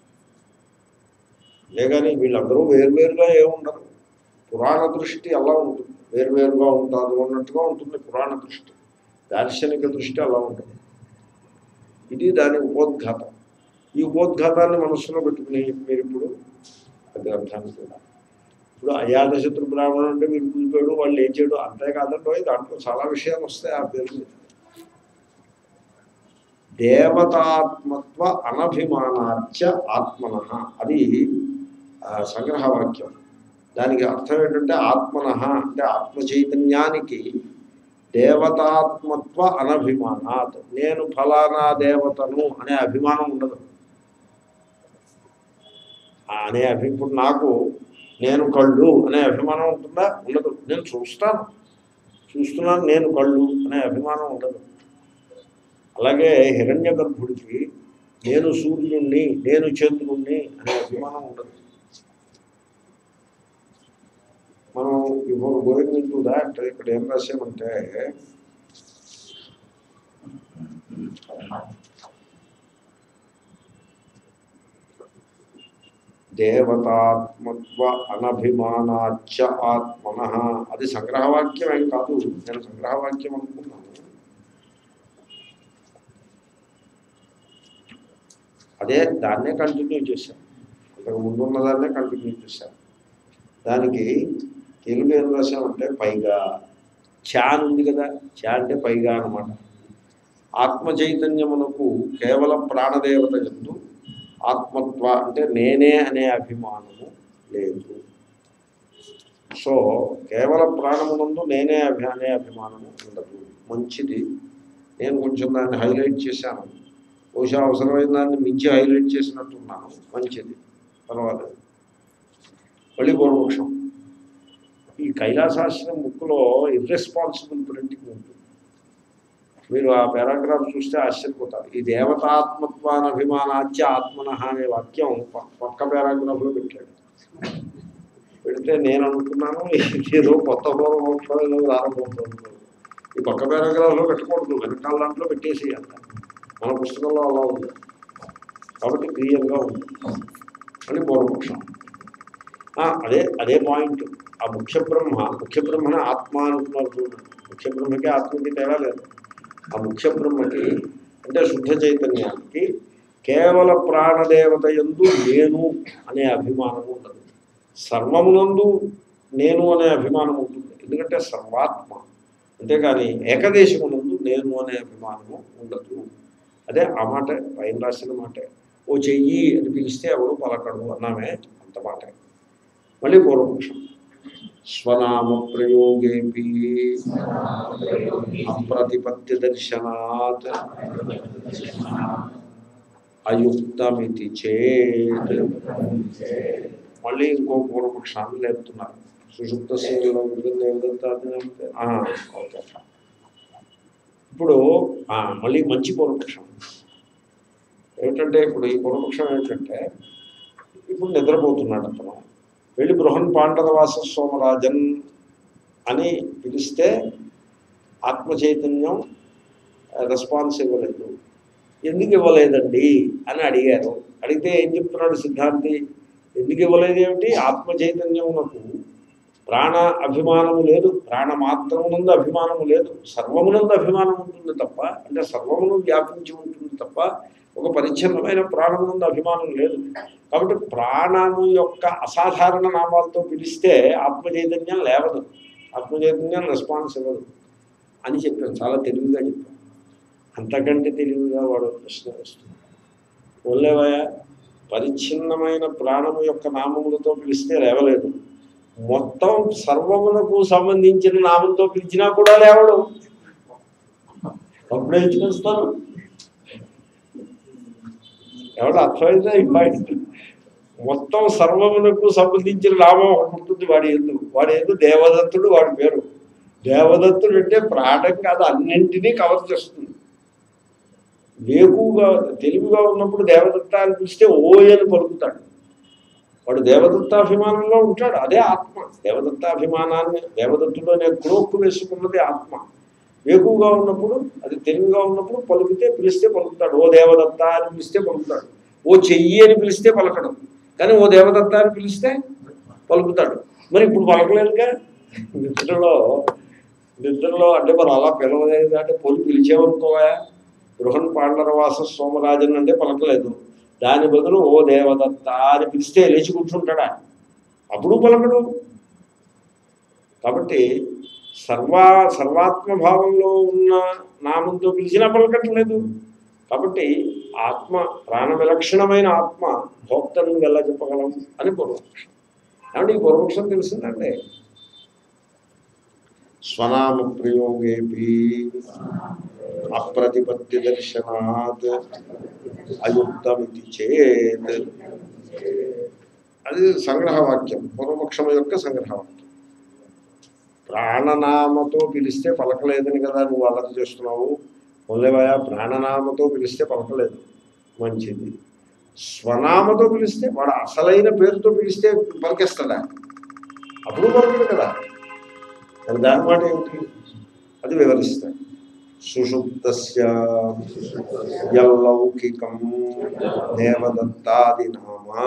లేగాని వీళ్ళందరూ వేరువేరుగా ఏముండరు పురాణ దృష్టి అలా ఉంటుంది వేరువేరుగా ఉంటారు అన్నట్టుగా ఉంటుంది పురాణ దృష్టి దార్శనిక దృష్టి అలా ఉంటుంది ఇది దాని ఉపోద్ఘాతం ఈ ఉపోద్ఘాతాన్ని మనస్సులో పెట్టుకుని మీరు ఇప్పుడు గ్రంథాన్ని కూడా ఇప్పుడు అయాదశత్రు బ్రాహ్మణుడు అంటే మీరు కూలిపోయాడు వాళ్ళు ఏం చేయడు అంతే కాదండి దాంట్లో చాలా విషయాలు వస్తాయి ఆ పేరు మీద దేవతాత్మత్వ అనభిమానాచ ఆత్మన అది ఆ, సంగ్రహవాక్యం దానికి అర్థం ఏంటంటే ఆత్మన అంటే ఆత్మ చైతన్యానికి దేవతాత్మత్వ అనభిమానాత్ నేను ఫలానా దేవతను అనే అభిమానం ఉండదు ఆ అనే అభి ఇప్పుడు నాకు నేను కళ్ళు అనే అభిమానం ఉంటుందా ఉండదు నేను చూస్తాను చూస్తున్నాను నేను కళ్ళు అనే అభిమానం ఉండదు అలాగే హిరణ్య గర్భుడికి నేను సూర్యుణ్ణి నేను చంద్రుణ్ణి అనే అభిమానం ఉండదు మనం ఇప్పుడు గోయింగ్ ఇంటూ దాట్ ఇక్కడ ఏం రాసామంటే దేవతాత్మత్వ అనభిమానాచ ఆత్మన అది సంగ్రహవాక్యం ఏం కాదు నేను సంగ్రహవాక్యం అనుకున్నాను అదే దాన్నే కంటిన్యూ చేశాను అంతకు ముందున్న దాన్నే కంటిన్యూ చేశాను దానికి తెలుగు ఏం రాశామంటే పైగా చా అని ఉంది కదా చా అంటే పైగా అనమాట ఆత్మ చైతన్యమునకు కేవలం ప్రాణదేవత ఎందు ఆత్మత్వ అంటే నేనే అనే అభిమానము లేదు సో కేవల ప్రాణమునందు నేనే అభి అనే అభిమానము ఉండదు మంచిది నేను కొంచెం దాన్ని హైలైట్ చేశాను బహుశా అవసరమైన దాన్ని మించి హైలైట్ చేసినట్టున్నాను మంచిది పర్వాలేదు మళ్ళీ పూర్వపక్షం ఈ కైలాసాశ్రం బుక్లో ఇర్రెస్పాన్సిబుల్ ప్రింటింగ్ ఉంటుంది మీరు ఆ పారాగ్రాఫ్ చూస్తే ఆశ్చర్యపోతారు ఈ దేవతాత్మత్వాన అభిమానాచ్య ఆత్మన అనే వాక్యం ప- పక్క పారాగ్రాఫ్లో పెట్టాడు పెడితే నేను అనుకున్నాను ఏదో కొత్త పూర్వపక్షం ఏదో ప్రారంభమవుతుంది ఈ పక్క పారాగ్రాఫ్లో పెట్టకూడదు వెనకాల దాంట్లో పెట్టేసి అంత మన పుస్తకంలో అలా ఉంది కాబట్టి క్లియర్గా ఉంది అని పూర్వపక్షం ఆ, అదే అదే పాయింట్ ఆ ముఖ్య బ్రహ్మ ముఖ్య బ్రహ్మని ఆత్మ అంటున్నారు చూడండి ముఖ్య బ్రహ్మకి ఆత్మకి తేడా లేదు ఆ ముఖ్య బ్రహ్మకి అంటే శుద్ధ చైతన్యానికి కేవల ప్రాణదేవత ఎందు నేను అనే అభిమానం ఉండదు సర్వమునందు నేను అనే అభిమానం ఉంటుంది ఎందుకంటే సర్వాత్మ అంతేగాని ఏకదేశమునందు నేను అనే అభిమానము ఉండదు అదే ఆ మాట పైన రాసిన మాటే ఓ చెయ్యి అని పిలిస్తే ఎవడు పలకడు అన్నామే అంత మాటే మళ్ళీ పూర్వపక్షం స్వనామ ప్రయోగేపి అప్రతిపత్తి దర్శనాత్ అయుక్తమితి చేత్ మళ్ళీ ఇంకో పూర్వపక్షాన్ని లేపుతున్నారు సుషుప్త స్థితిలో ఉంటుంది ఏమిటంటే ఓకే ఇప్పుడు ఆ, మళ్ళీ మంచి పూర్వపక్షం ఏమిటంటే ఇప్పుడు ఈ పూర్వపక్షం ఏమిటంటే ఇప్పుడు నిద్రపోతున్నాడు అతను వెళ్ళి బృహన్ పాండరవాస సోమరాజన్ అని పిలిస్తే ఆత్మ చైతన్యం రెస్పాన్స్ ఇవ్వలేదు ఎందుకు ఇవ్వలేదండి అని అడిగారు అడిగితే ఏం చెప్తున్నాడు సిద్ధాంతి ఎందుకు ఇవ్వలేదు ఏమిటి ఆత్మ చైతన్యమునకు ప్రాణ అభిమానము లేదు ప్రాణ మాత్రమునందు అభిమానము లేదు సర్వమునందు అభిమానం ఉంటుంది తప్ప అంటే సర్వమును వ్యాపించి ఉంటుంది తప్ప ఒక పరిచ్ఛిన్నమైన ప్రాణమునందు అభిమానం లేదు కాబట్టి ప్రాణము యొక్క అసాధారణ నామాలతో పిలిస్తే ఆత్మ చైతన్యం లేవదు ఆత్మ చైతన్యం రెస్పాన్స్ ఇవ్వదు అని చెప్పాను చాలా తెలివిగా చెప్పాను అంతకంటే తెలివిగా వాడు ప్రశ్న వస్తుంది ఓన్లేవయ పరిచ్ఛిన్నమైన ప్రాణము యొక్క నామములతో పిలిస్తే లేవలేదు మొత్తం సర్వమునకు సంబంధించిన నామంతో పిలిచినా కూడా లేవడు అప్పుడే ఇచ్చుకొస్తారు ఎవడు అర్థమైందా ఈ పాయింట్ మొత్తం సర్వమునకు సంబంధించిన నామం ఒకటి ఉంటుంది వాడి ఎందు వాడి ఎందు దేవదత్తుడు వాడి పేరు దేవదత్తుడు అంటే ప్రాణం కాదు అన్నింటినీ కవర్ చేస్తుంది వేకుగా తెలివిగా ఉన్నప్పుడు దేవదత్త అని పిలిస్తే ఓ అని పలుకుతాడు వాడు దేవదత్తాభిమానంలో ఉంటాడు అదే ఆత్మ దేవదత్తాభిమానాన్ని దేవదత్తుడు అనే క్లోక్కు వేసుకున్నది ఆత్మ వేకుగా ఉన్నప్పుడు అది తెలివిగా ఉన్నప్పుడు పలుకుతే పిలిస్తే పలుకుతాడు ఓ దేవదత్త అని పిలిస్తే పలుకుతాడు ఓ చెయ్యి అని పిలిస్తే పలకడం కానీ ఓ దేవదత్త అని పిలిస్తే పలుకుతాడు మరి ఇప్పుడు పలకలేదుగా నిద్రలో నిద్రలో అంటే మరి అలా పిలవలేదు అంటే పొలి పిలిచేవనుకోవా బృహన్ పాండరవాస సోమరాజన్ అంటే పలకలేదు దాని బదులు ఓ దేవదత్త అని పిలిస్తే లేచి కూర్చుంటాడా అప్పుడు పలకడు కాబట్టి సర్వా సర్వాత్మ భావంలో ఉన్న నామంతో పిలిచినా పలకట్లేదు కాబట్టి ఆత్మ ప్రాణ విలక్షణమైన ఆత్మ భోక్తను ఎలా చెప్పగలం అని పూర్వపక్షం ఏమంటే ఈ పూర్వపక్షం తెలిసిందండి స్వనామ ప్రయోగేపి అప్రతిపత్తి దర్శనాత్ అయుక్తమితి చేత్ అది సంగ్రహవాక్యం పూర్వపక్షం యొక్క సంగ్రహవాక్యం ప్రాణనామతో పిలిస్తే పలకలేదని కదా నువ్వు అలర్ట్ చేస్తున్నావు మొదలవయ ప్రాణనామతో పిలిస్తే పలకలేదు మంచిది స్వనామతో పిలిస్తే వాడు అసలైన పేరుతో పిలిస్తే పలికేస్తాడా అప్పుడు పలకడు కదా మరి దాని మాట ఏమిటి అది వివరిస్తాడు సుషుప్తస్య యల్లౌకికం దేవదత్తాది నామా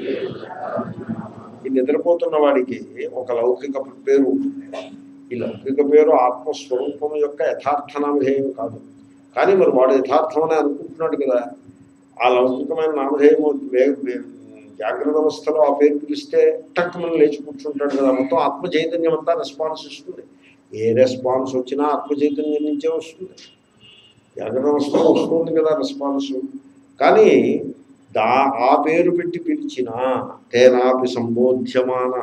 ఈ నిద్రపోతున్న వాడికి ఒక లౌకిక పేరు ఉంటుంది ఈ లౌకిక పేరు ఆత్మస్వరూపం యొక్క యథార్థ నామధేయం కాదు కానీ మరి వాడు యథార్థమని అనుకుంటున్నాడు కదా ఆ లౌకికమైన నామధేయం వే- వే- జాగ్రత్త అవస్థలో ఆ పేరు పిలిస్తే టక్ మనం లేచి కూర్చుంటాడు కదా మొత్తం ఆత్మ చైతన్యం అంతా రెస్పాన్స్ ఇస్తుంది ఏ రెస్పాన్స్ వచ్చినా ఆత్మ చైతన్యం నుంచే వస్తుంది జాగ్రత్త అవస్థలో వస్తుంది కదా రెస్పాన్స్ కానీ దా ఆ పేరు పెట్టి పిలిచిన తేనాపి సంబోధ్యమాన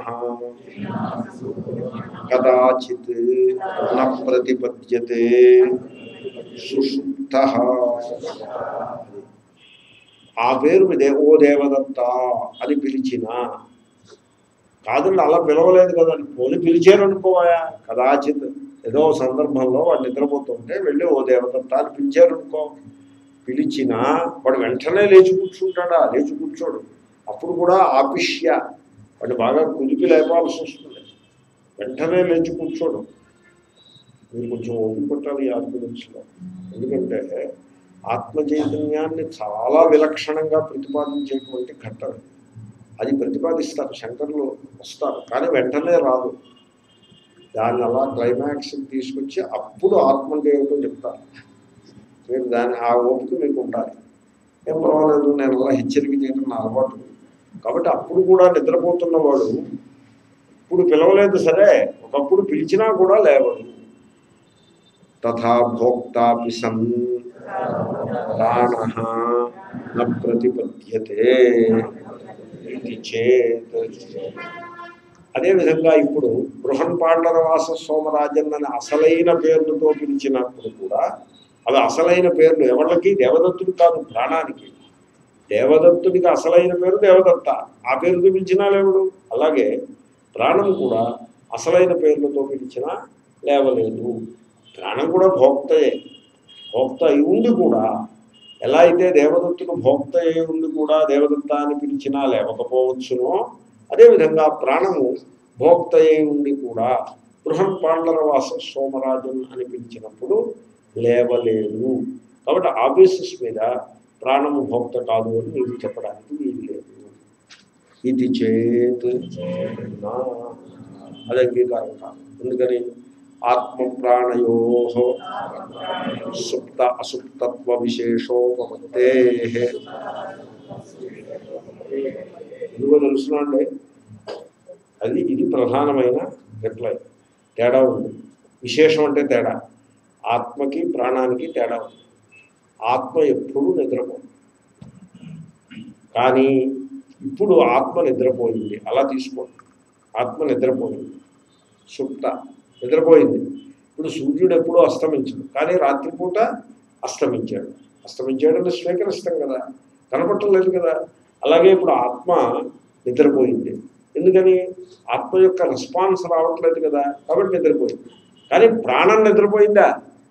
కదాచిత్ న ప్రతిపద్యతే సుషుప్త ఆ పేరు మీదే ఓ దేవదత్త అని పిలిచిన కాదండి అలా పిలవలేదు కదా పోని పిలిచారు అనుకోవాయా కదాచిత్ ఏదో సందర్భంలో వాడు నిద్రపోతుంటే వెళ్ళి ఓ దేవదత్త అని పిలిచారు అనుకో పిలిచినా వాడు వెంటనే లేచి కూర్చుంటాడా లేచి కూర్చోడు అప్పుడు కూడా ఆపిష్య వాడు బాగా కుదిపి లేపాల్సి వస్తుంది వెంటనే లేచి కూర్చోడు మీరు కొంచెం ఓపిక పట్టాలి ఈ ఆర్గ్యుమెంట్స్లో ఎందుకంటే ఆత్మ చైతన్యాన్ని చాలా విలక్షణంగా ప్రతిపాదించేటువంటి ఘట్టం ఇది. అది ప్రతిపాదిస్తారు శంకర్లు వస్తారు కానీ వెంటనే రాదు దాన్ని అలా క్లైమాక్స్ తీసుకొచ్చి అప్పుడు ఆత్మ అంటే ఏమిటో చెప్తారు మీరు దాని ఆ ఓపిక మీకు ఉండాలి ఏం పర్వాలేదు నేను అలా హెచ్చరిక చేయడం నా అలవాటు కాబట్టి అప్పుడు కూడా నిద్రపోతున్నవాడు ఇప్పుడు పిలవలేదు సరే ఒకప్పుడు పిలిచినా కూడా లేవడు తథా భోక్తాపి సన్ ప్రాణ న ప్రతిపద్యతే ఇది చేత్ అదేవిధంగా ఇప్పుడు బృహన్ పాండరవాస సోమరాజన్ అని అసలైన పేర్లతో పిలిచినప్పుడు కూడా అవి అసలైన పేర్లు ఎవరికి దేవదత్తుడు కాదు ప్రాణానికి దేవదత్తుడికి అసలైన పేరు దేవదత్త ఆ పేరుతో పిలిచినా లేవుడు అలాగే ప్రాణం కూడా అసలైన పేర్లతో పిలిచినా లేవలేదు ప్రాణం కూడా భోక్తయే భోక్త అయి ఉండి కూడా ఎలా అయితే దేవదత్తుడు భోక్త అయి ఉండి కూడా దేవదత్త అని పిలిచినా లేవకపోవచ్చునో అదేవిధంగా ప్రాణము భోక్త అయి ఉండి కూడా బృహన్ పాండరవాస సోమరాజన్ అని పిలిచినప్పుడు లేవలేదు కాబట్టి ఆ బేసిస్ మీద ప్రాణము భోక్త కాదు అని నీకు చెప్పడానికి వీలు లేదు ఇది చేత్ నా అది అంగీకారం కాదు ఎందుకని ఆత్మ ప్రాణయో సుప్త అసుప్తత్వ విశేషోపత్తే ఎందుకో తెలుసునండి అది ఇది ప్రధానమైన రిప్లై తేడా ఉంది విశేషం అంటే తేడా ఆత్మకి ప్రాణానికి తేడా ఉంది ఆత్మ ఎప్పుడూ నిద్రపోదు కానీ ఇప్పుడు ఆత్మ నిద్రపోయింది అలా తీసుకోండి ఆత్మ నిద్రపోయింది సుప్త నిద్రపోయింది ఇప్పుడు సూర్యుడు ఎప్పుడూ అస్తమించడు కానీ రాత్రిపూట అస్తమించాడు అస్తమించాడని స్వీకరిస్తాం కదా కనపడటం లేదు కదా అలాగే ఇప్పుడు ఆత్మ నిద్రపోయింది ఎందుకని ఆత్మ యొక్క రెస్పాన్స్ రావట్లేదు కదా కాబట్టి నిద్రపోయింది కానీ ప్రాణం నిద్రపోయిందా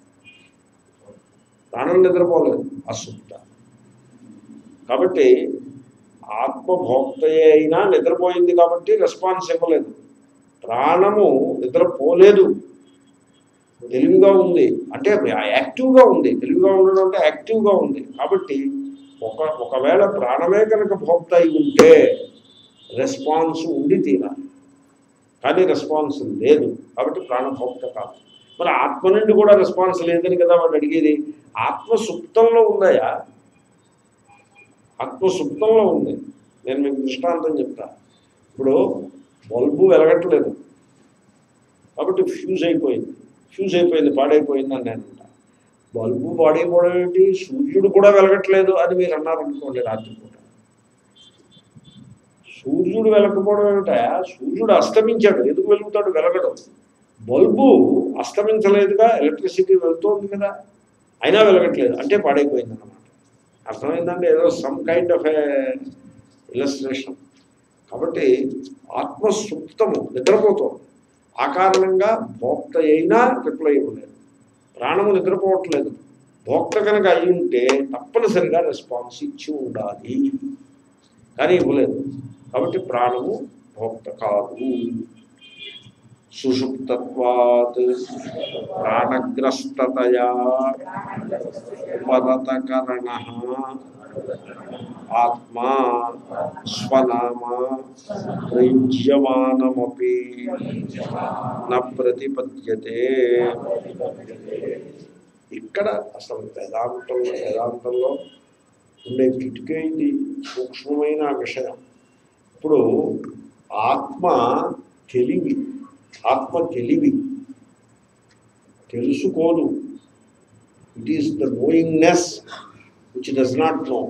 ప్రాణం నిద్రపోలేదు అసుప్త కాబట్టి ఆత్మ భోక్తయే అయినా నిద్రపోయింది కాబట్టి రెస్పాన్స్ ఇవ్వలేదు ప్రాణము నిద్రపోలేదు తెలివిగా ఉంది అంటే యాక్టివ్గా ఉంది తెలివిగా ఉండడం అంటే యాక్టివ్గా ఉంది కాబట్టి ఒక ఒకవేళ ప్రాణమే కనుక భోక్త అయి ఉంటే రెస్పాన్స్ ఉండి తీరాలి కానీ రెస్పాన్స్ లేదు కాబట్టి ప్రాణభోక్త కాదు మరి ఆత్మ నుండి కూడా రెస్పాన్స్ లేదని కదా వాడు అడిగేది ఆత్మ సుప్తంలో ఉందయా ఆత్మ సుప్తంలో ఉంది నేను మీకు దృష్టాంతం చెప్తా ఇప్పుడు బల్బు వెలగట్లేదు కాబట్టి ఫ్యూజ్ అయిపోయింది ఫ్యూజ్ అయిపోయింది పాడైపోయింది అని నేను అంటా బల్బు పాడైపోవడం ఏంటి సూర్యుడు కూడా వెలగట్లేదు అని మీరు అన్నారనుకోండి రాత్రిపూట సూర్యుడు వెలకపోవడం ఏమిటా సూర్యుడు అస్తమించాడు ఎందుకు వెలుగుతాడు వెలగడం బల్బు అస్తమించలేదుగా ఎలక్ట్రిసిటీ వెళ్తోంది కదా అయినా వెలగట్లేదు అంటే పాడైపోయింది అన్నమాట అర్థమైందంటే ఏదో some kind of a illustration కాబట్టి ఆత్మసుప్తము నిద్రపోతోంది ఆ కారణంగా భోక్త అయినా రిప్లై ఇవ్వలేదు ప్రాణము నిద్రపోవట్లేదు భోక్త కనుక అయి ఉంటే తప్పనిసరిగా రెస్పాన్స్ ఇచ్చి ఉండాలి కానీ ఇవ్వలేదు కాబట్టి ప్రాణము భోక్త కాదు సుషుప్తత్వాత్ ప్రాణగ్రస్తతయా ఉపరతకరణ ఆత్మా స్వనామ ప్రయుజ్యమానమపి న ప్రతిపద్యతే ఇక్కడ అసలు వేదాంతంలో వేదాంతంలో ఉండే కిటికే ఇది సూక్ష్మమైన విషయం ఇప్పుడు ఆత్మ తెలివి ఆత్మ తెలివి తెలుసుకోదు it is the knowingness which does not know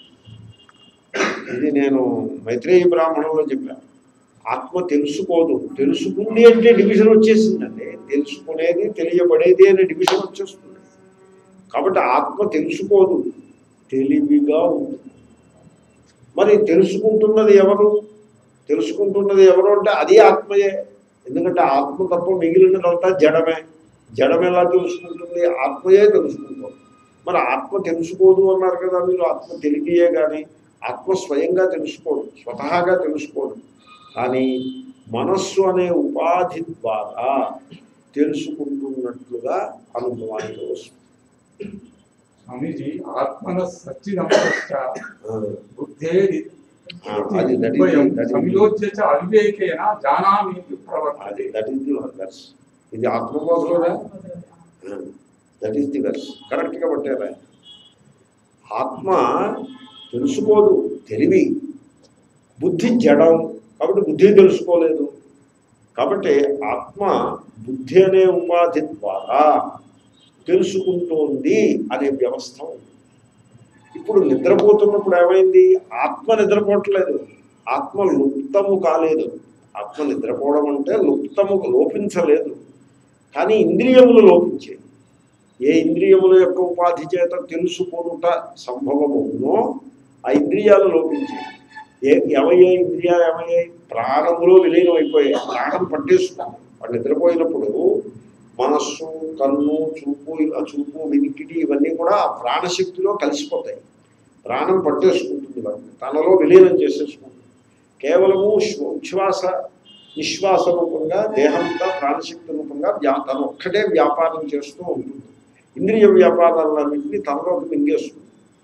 ఇది నేను మైత్రేయ బ్రాహ్మణంలో చెప్పాను ఆత్మ తెలుసుకోదు తెలుసుకుంది అంటే డివిజన్ వచ్చేసిందండి తెలుసుకునేది తెలియబడేది అనే డివిజన్ వచ్చేస్తుంది కాబట్టి ఆత్మ తెలుసుకోదు తెలివిగా ఉంటుంది మరి తెలుసుకుంటున్నది ఎవరు తెలుసుకుంటున్నది ఎవరు అంటే అది ఆత్మయే ఎందుకంటే ఆత్మ తప్ప మిగిలినదంతా జడమే జడం ఎలా తెలుసుకుంటుంది ఆత్మయే తెలుసుకుంటుంది మరి ఆత్మ తెలుసుకోదు అన్నారు కదా మీరు ఆత్మ తెలివియే కానీ ఆత్మ స్వయంగా తెలుసుకోడు స్వతహాగా తెలుసుకోడు కానీ మనస్సు అనే ఉపాధి ద్వారా తెలుసుకుంటున్నట్లుగా అనుభవానికి వస్తుంది స్వామీజీ ఆత్మన సచ్చిదమశ్చ బుద్ధేది ఆ, అది that is- ఉభయం that is- సంయోజ్య చ అవివేకేన జానామి అది ప్రవర్తతే దట్ ఈస్ ది వెర్స్ ఇది ఆత్మబోధలోనే దట్ ఈస్ ది వెర్స్ కరెక్ట్గా పట్టారా ఆత్మ తెలుసుకోదు తెలివి బుద్ధి జడం కాబట్టి బుద్ధి తెలుసుకోలేదు కాబట్టి ఆత్మ బుద్ధి అనే ఉపాధి ద్వారా తెలుసుకుంటోంది అనే వ్యవస్థ ఉంది ఇప్పుడు నిద్రపోతున్నప్పుడు ఏమైంది ఆత్మ నిద్రపోవట్లేదు ఆత్మ లుప్తము కాలేదు ఆత్మ నిద్రపోవడం అంటే లుప్తము లోపించలేదు కానీ ఇంద్రియములు లోపించాయి ఏ ఇంద్రియముల యొక్క ఉపాధి చేత తెలుసుకొనుట సంభవమునో ఆ ఇంద్రియాలు లోపించాయి ఏ ఏమయ్యాయి ఇంద్రియాలు ఏమయ్యాయి ప్రాణములో విలీనం అయిపోయాయి ప్రాణం పట్టేస్తున్నాం వాడు నిద్రపోయినప్పుడు మనస్సు కన్ను చూపు ఆ చూపు వినికిడి ఇవన్నీ కూడా ఆ ప్రాణశక్తిలో కలిసిపోతాయి ప్రాణం పట్టేసుకుంటుంది వాటిని తనలో విలీనం చేసేసుకుంటుంది కేవలము శ్వ- ఉచ్ఛ్వాస నిశ్వాస రూపంగా దేహంతా ప్రాణశక్తి రూపంగా వ్యా తను ఒక్కటే వ్యాపారం చేస్తూ ఉంటుంది ఇంద్రియ వ్యాపారాలన్నింటినీ తనలోకి మింగేస్తుంది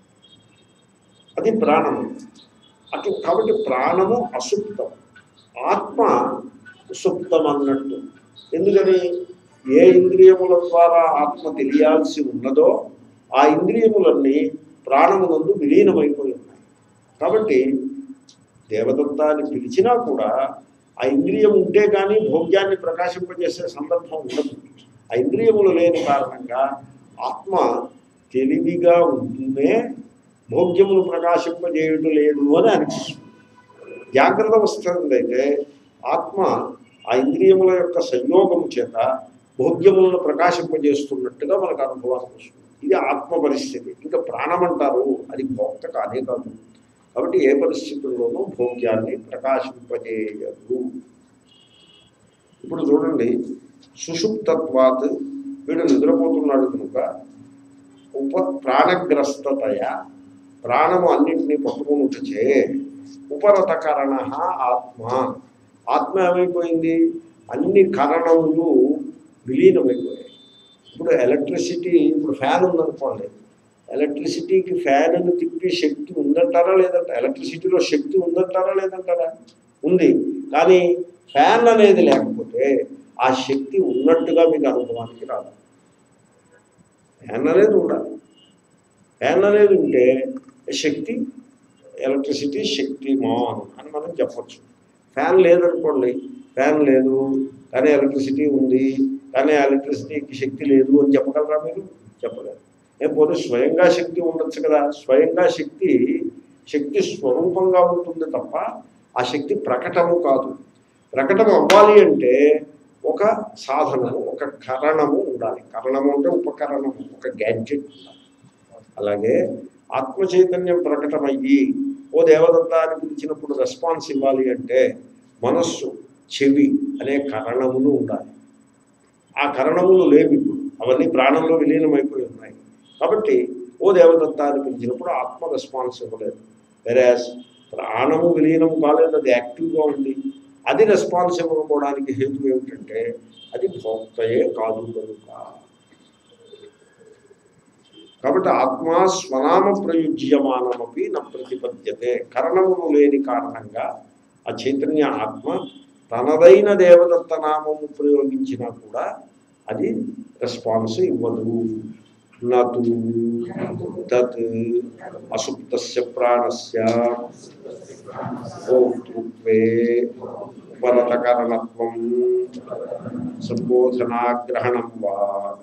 అది ప్రాణము అటు కాబట్టి ప్రాణము అసుప్తం ఆత్మ సుప్తం అన్నట్టు ఎందుకని ఏ ఇంద్రియముల ద్వారా ఆత్మ తెలియాల్సి ఉన్నదో ఆ ఇంద్రియములన్నీ ప్రాణమునందు విలీనమైపోయి ఉన్నాయి కాబట్టి దేవదత్తాన్ని పిలిచినా కూడా ఆ ఇంద్రియం ఉంటే కానీ భోగ్యాన్ని ప్రకాశింపజేసే సందర్భం ఉండదు ఆ ఇంద్రియములు లేని కారణంగా ఆత్మ తెలివిగా ఉంటూనే భోగ్యములు ప్రకాశింపజేయటం లేదు అని అనిపిస్తుంది జాగ్రత్త వస్తుందైతే ఆత్మ ఆ ఇంద్రియముల యొక్క సంయోగం చేత భోగ్యములను ప్రకాశింపజేస్తున్నట్టుగా మనకు అనుభవానికి వస్తుంది ఇది ఆత్మ పరిస్థితి ఇంకా ప్రాణం అంటారు అది భోక్త కానే కాదు కాబట్టి ఏ పరిస్థితుల్లోనూ భోగ్యాన్ని ప్రకాశింపజేయదు ఇప్పుడు చూడండి సుషుప్తత్వాత్ వీడు నిద్రపోతున్నాడు కనుక ఉప ప్రాణగ్రస్తతయ ప్రాణము అన్నింటినీ పట్టుకునుటచే ఉపరతకరణ ఆత్మ ఆత్మ ఏమైపోయింది అన్ని కరణములు విలీనమైపోయాయి ఇప్పుడు ఎలక్ట్రిసిటీ ఇప్పుడు ఫ్యాన్ ఉందనుకోండి ఎలక్ట్రిసిటీకి ఫ్యాన్ తిప్పి శక్తి ఉందంటారా లేదంట ఎలక్ట్రిసిటీలో శక్తి ఉందంటారా లేదంటారా ఉంది కానీ ఫ్యాన్ అనేది లేకపోతే ఆ శక్తి ఉన్నట్టుగా మీకు అనుభవానికి రాదు ఫ్యాన్ అనేది ఉండాలి ఫ్యాన్ అనేది ఉంటే శక్తి ఎలక్ట్రిసిటీ శక్తి మాన్ అని మనం చెప్పచ్చు ఫ్యాన్ లేదనుకోండి ఫ్యాన్ లేదు కానీ ఎలక్ట్రిసిటీ ఉంది కానీ ఎలక్ట్రిసిటీకి శక్తి లేదు అని చెప్పగలరా మీరు చెప్పలేరు ఏ పోతే స్వయంగా శక్తి ఉండొచ్చు కదా స్వయంగా శక్తి శక్తి స్వరూపంగా ఉంటుంది తప్ప ఆ శక్తి ప్రకటము కాదు ప్రకటన అవ్వాలి అంటే ఒక సాధనము ఒక కరణము ఉండాలి కరణము అంటే ఉపకరణము ఒక గ్యాడ్జెట్ ఉండాలి అలాగే ఆత్మ చైతన్యం ప్రకటమయ్యి ఓ దేవదత్త అని పిలిచినప్పుడు రెస్పాన్స్ ఇవ్వాలి అంటే మనస్సు చెవి అనే కరణములు ఉండాలి ఆ కరణములు లేవు ఇప్పుడు అవన్నీ ప్రాణంలో విలీనమైపోయి ఉన్నాయి కాబట్టి ఓ దేవదత్త అని పిలిచినప్పుడు ఆత్మ రెస్పాన్స్ ఇవ్వలేదు వెరాస్ ప్రాణము విలీనము కాలేదు అది యాక్టివ్గా ఉంది అది రెస్పాన్స్ ఇవ్వకపోవడానికి హేతు ఏమిటంటే అది భోక్తయే కాదు కనుక కాబట్టి ఆత్మా స్వనామ ప్రయుజ్యమానమపి న ప్రతిపద్యతే కరణములు లేని కారణంగా ఆ చైతన్య ఆత్మ తనదైన దేవదత్త నామము ప్రయోగించినా కూడా అది రెస్పాన్స్ ఇవ్వదు నతు తత్ అసుప్తస్య ప్రాణస్య భోక్తృత్వే ఉపరతకరణత్వం సంబోధనాగ్రహణం వా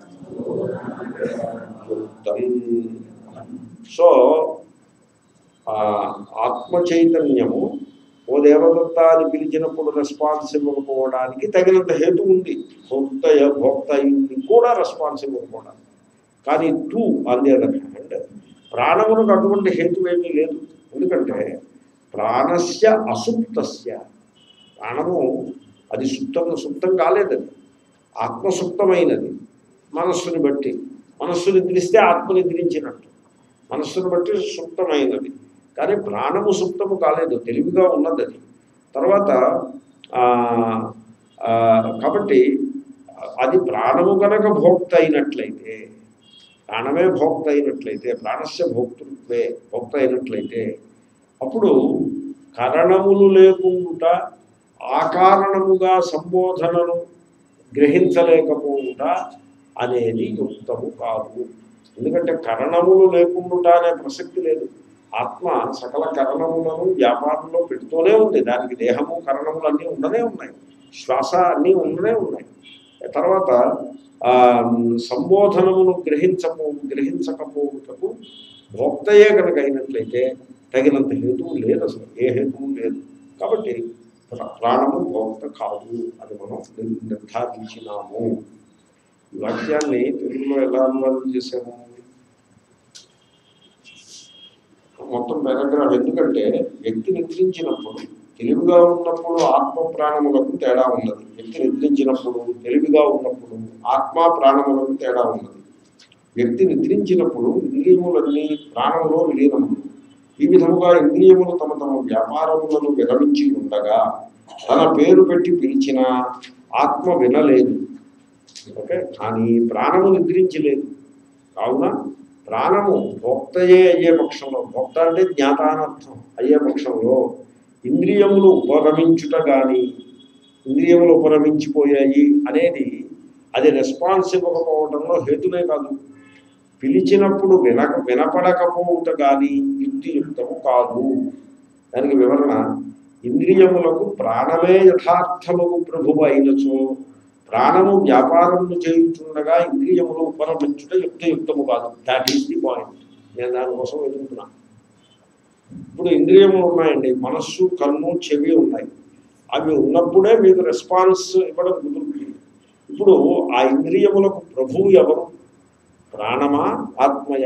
యుక్తం సో ఆ ఆత్మ చైతన్యము ఓ దేవదత్త అని పిలిచినప్పుడు రెస్పాన్స్ ఇవ్వకపోవడానికి తగినంత హేతు ఉంది భోక్త భోక్త అయింది కూడా రెస్పాన్స్ ఇవ్వకపోవడానికి కానీ too on the other hand ప్రాణమునకు అటువంటి హేతు ఏమీ లేదు ఎందుకంటే ప్రాణస్య అసుప్తస్య ప్రాణము అది సుప్తం సుప్తం కాలేదది ఆత్మసుప్తమైనది మనస్సుని బట్టి మనస్సు నిద్రిస్తే ఆత్మ నిద్రించినట్టు మనస్సును బట్టి సుప్తమైనది కానీ ప్రాణము సుప్తము కాలేదు తెలివిగా ఉన్నది అది తర్వాత ఆ, ఆ, కాబట్టి అది ప్రాణము కనుక భోక్త అయినట్లయితే ప్రాణమే భోక్త అయినట్లయితే ప్రాణస్య భోక్తృత్వే భోక్త అయినట్లయితే అప్పుడు కరణములు లేకుండా ఆకారణముగా సంబోధనను గ్రహించలేకపోవుట అనేది యుక్తము కాదు ఎందుకంటే కరణములు లేకుండా అనే ప్రసక్తి లేదు ఆత్మ సకల కరణములను వ్యాపారంలో పెడుతూనే ఉంది దానికి దేహము కరణములు అన్నీ ఉండనే ఉన్నాయి శ్వాస అన్నీ ఉండనే ఉన్నాయి తర్వాత ఆ సంబోధనమును గ్రహించపో గ్రహించకపోవటకు భోక్తయే కనుక అయినట్లయితే తగినంత హేతువు లేదు అసలు ఏ హేతువు లేదు కాబట్టి ప్ర- ప్రాణము భోక్త కాదు అని మనం నిర్- నిర్ధారించినాము ఈ వాక్యాన్ని తెలుగులో ఎలా అనువాదం చేసాము మొత్తం పారాగ్రాఫ్ ఎందుకంటే వ్యక్తి నిద్రించినప్పుడు తెలివిగా ఉన్నప్పుడు ఆత్మ ప్రాణములకు తేడా ఉన్నది వ్యక్తి నిద్రించినప్పుడు తెలివిగా ఉన్నప్పుడు ఆత్మ ప్రాణములకు తేడా ఉన్నది వ్యక్తి నిద్రించినప్పుడు ఇంద్రియములన్నీ ప్రాణంలో విలీనము ఈ విధముగా ఇంద్రియములు తమ తమ వ్యాపారములను విరమించి ఉండగా తన పేరు పెట్టి పిలిచిన ఆత్మ వినలేదు ఓకే కానీ ప్రాణము నిద్రించలేదు కావున ప్రాణము భోక్తయే అయ్యే పక్షంలో భోక్త అంటే జ్ఞాత అనర్థం అయ్యే పక్షంలో ఇంద్రియములు ఉపరమించుట కానీ ఇంద్రియములు ఉపరమించిపోయాయి అనేది అది రెస్పాన్స్ ఇవ్వకపోవడంలో హేతునే కాదు పిలిచినప్పుడు వినక వినపడకపోవుట కానీ యుక్తియుక్తము కాదు దానికి వివరణ ఇంద్రియములకు ప్రాణమే యథార్థముకు ప్రభువు అయినచో ప్రాణము వ్యాపారమును చేయుచుండగా ఇంద్రియములు ఉపరమించుట యుక్తయుక్తము కాదు దాట్ ఈస్ ది పాయింట్ నేను దానికోసం వెతుకుతున్నా ఇప్పుడు ఇంద్రియములు ఉన్నాయండి మనస్సు కన్ను చెవి ఉన్నాయి అవి ఉన్నప్పుడే మీకు రెస్పాన్స్ ఇవ్వడం కుదురుతుంది ఇప్పుడు ఆ ఇంద్రియములకు ప్రభువు ఎవరు ప్రాణమా ఆత్మయ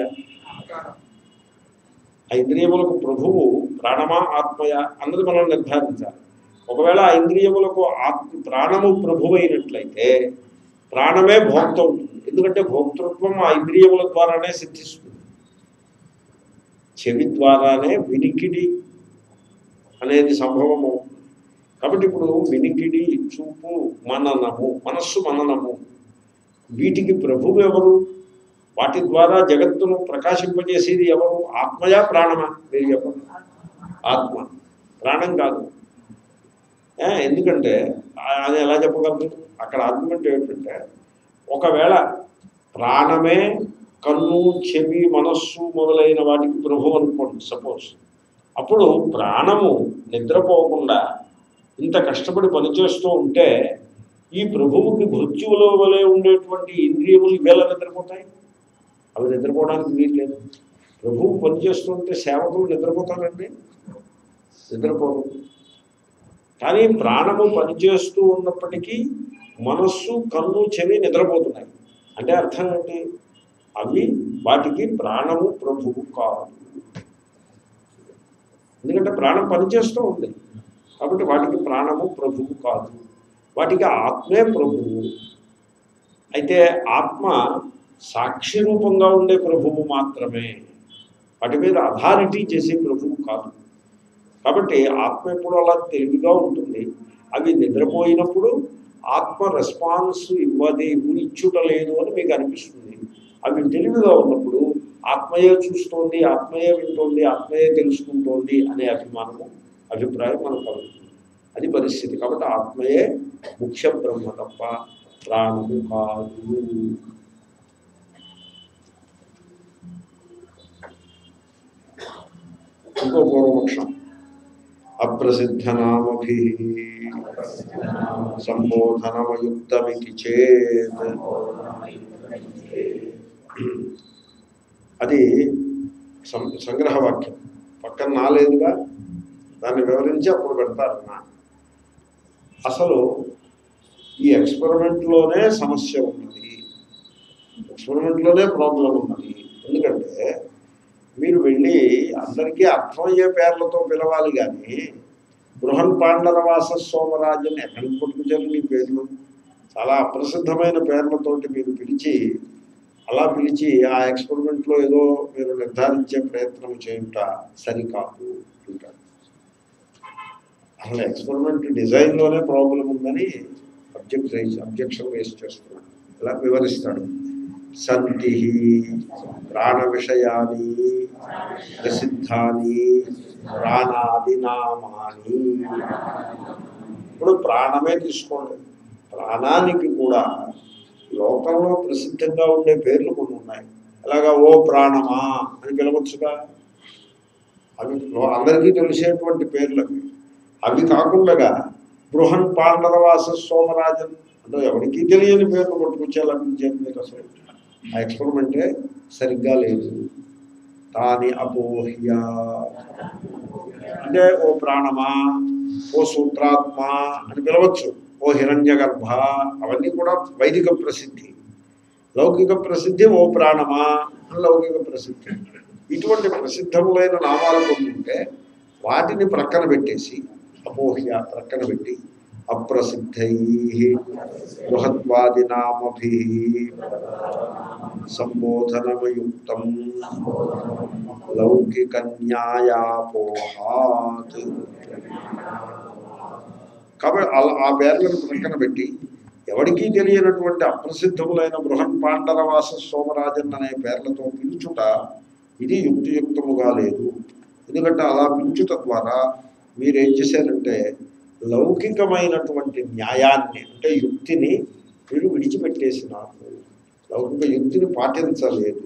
ఆ ఇంద్రియములకు ప్రభువు ప్రాణమా ఆత్మయ అన్నది మనం నిర్ధారించాలి ఒకవేళ ఆ ఇంద్రియములకు ఆత్మ ప్రాణము ప్రభువు అయినట్లయితే ప్రాణమే భోక్త అవుతుంది ఎందుకంటే భోక్తృత్వం ఆ ఇంద్రియముల ద్వారానే సిద్ధిస్తుంది చెవి ద్వారానే వినికిడి అనేది సంభవం అవుతుంది కాబట్టి ఇప్పుడు వినికిడి చూపు మననము మనస్సు మననము వీటికి ప్రభువు ఎవరు వాటి ద్వారా జగత్తును ప్రకాశింపజేసేది ఎవరు ఆత్మయా ప్రాణమా మీరు చెప్పండి ఆత్మ ప్రాణం కాదు ఏ, ఎందుకంటే ఆ- అది ఎలా చెప్పగలరు అక్కడ ఆర్గ్యుమెంట్ ఏమిటంటే ఒకవేళ ప్రాణమే కన్ను చెవి మనస్సు మొదలైన వాటికి ప్రభు అనుకోండి సపోజ్ అప్పుడు ప్రాణము నిద్రపోకుండా ఇంత కష్టపడి పనిచేస్తూ ఉంటే ఈ ప్రభువుకి మృత్యువులో వలె ఉండేటువంటి ఇంద్రియములు ఇవేళ నిద్రపోతాయి అవి నిద్రపోవడానికి వీలు లేదు ప్రభువు పనిచేస్తుంటే సేవకులు నిద్రపోతారండి నిద్రపోరు కానీ ప్రాణము పనిచేస్తూ ఉన్నప్పటికీ మనస్సు కన్ను చెవి నిద్రపోతున్నాయి అంటే అర్థం ఏంటి అవి వాటికి ప్రాణము ప్రభువు కాదు ఎందుకంటే ప్రాణం పనిచేస్తూ ఉంది కాబట్టి వాటికి ప్రాణము ప్రభువు కాదు వాటికి ఆత్మే ప్రభువు అయితే ఆత్మ సాక్షి రూపంగా ఉండే ప్రభువు మాత్రమే వాటి మీద అథారిటీ చేసే ప్రభువు కాదు కాబట్టి ఆత్మ ఎప్పుడు అలా తెలివిగా ఉంటుంది అవి నిద్రపోయినప్పుడు ఆత్మ రెస్పాన్స్ ఇవ్వది ఇచ్చుట లేదు అని మీకు అనిపిస్తుంది అవి తెలివిగా ఉన్నప్పుడు ఆత్మయే చూస్తోంది ఆత్మయే వింటోంది ఆత్మయే తెలుసుకుంటోంది అనే అభిమానము అభిప్రాయం మనకు కలుగుతుంది అది పరిస్థితి కాబట్టి ఆత్మయే ముఖ్య బ్రహ్మ తప్ప ప్రాణము కాదు ఇంకో పూర్వపక్షం అప్రసిద్ధనామభి సంబోధనమయుక్తమితి చేత్ అది సం సంగ్రహవాక్యం పక్కన నాలేదుగా దాన్ని వివరించి అప్పుడు పెడతారు నా అసలు ఈ ఎక్స్పెరిమెంట్లోనే సమస్య ఉన్నది ఎక్స్పెరిమెంట్లోనే ప్రాబ్లం ఉన్నది ఎందుకంటే మీరు వెళ్ళి అందరికీ అర్థమయ్యే పేర్లతో పిలవాలి కానీ బృహన్ పాండరవాస సోమరాజన్ ఎక్కడికి పట్టుకొచ్చారు మీ పేర్లు చాలా అప్రసిద్ధమైన పేర్లతోటి మీరు పిలిచి అలా పిలిచి ఆ ఎక్స్పెరిమెంట్లో ఏదో మీరు నిర్ధారించే ప్రయత్నం చేయుట సరికాదు అంటారు అసలు ఎక్స్పెరిమెంట్ డిజైన్లోనే ప్రాబ్లం ఉందని అబ్జెక్ట్ రైజ్ అబ్జెక్షన్ వేస్ట్ చేస్తున్నాడు ఇలా వివరిస్తాడు సంతి ప్రాణ విషయాన్ని ప్రసిద్ధాని ప్రాణాది నామాని ఇప్పుడు ప్రాణమే తీసుకోండి ప్రాణానికి కూడా లోకంలో ప్రసిద్ధంగా ఉండే పేర్లు కొన్ని ఉన్నాయి అలాగా ఓ ప్రాణమా అని పిలవచ్చుగా అవి అందరికీ తెలిసేటువంటి పేర్లు అవి అవి కాకుండా బృహన్ పాండరవాస సోమరాజన్ అంటే ఎవరికీ తెలియని పేర్లు పట్టుకొచ్చే లభించేది మీకు అసలు ఆ ఎక్స్పెరిమెంటే సరిగ్గా లేదు తాని అపోహ్య అంటే ఓ ప్రాణమా ఓ సూత్రాత్మ అని పిలవచ్చు ఓ హిరణ్య గర్భ అవన్నీ కూడా వైదిక ప్రసిద్ధి లౌకిక ప్రసిద్ధి ఓ ప్రాణమా అని లౌకిక ప్రసిద్ధి ఇటువంటి ప్రసిద్ధములైన నామాలు కొన్ని ఉంటే వాటిని ప్రక్కన పెట్టేసి అపోహ్య ప్రక్కన పెట్టి అప్రసిద్ధై బృహత్వాది నామభి సంబోధనమయుక్తం లౌకిక న్యాయాపోహాత్ కాబట్టి అలా ఆ పేర్లను ప్రక్కన పెట్టి ఎవరికీ తెలియనటువంటి అప్రసిద్ధములైన బృహన్ పాండరవాస సోమరాజన్ అనే పేర్లతో పిలుచుట ఇది యుక్తియుక్తముగా లేదు ఎందుకంటే అలా పిలుచుట ద్వారా మీరేం చేశారంటే లౌకికమైనటువంటి న్యాయాన్ని అంటే యుక్తిని మీరు విడిచిపెట్టేసినారు లౌకిక యుక్తిని పాటించలేదు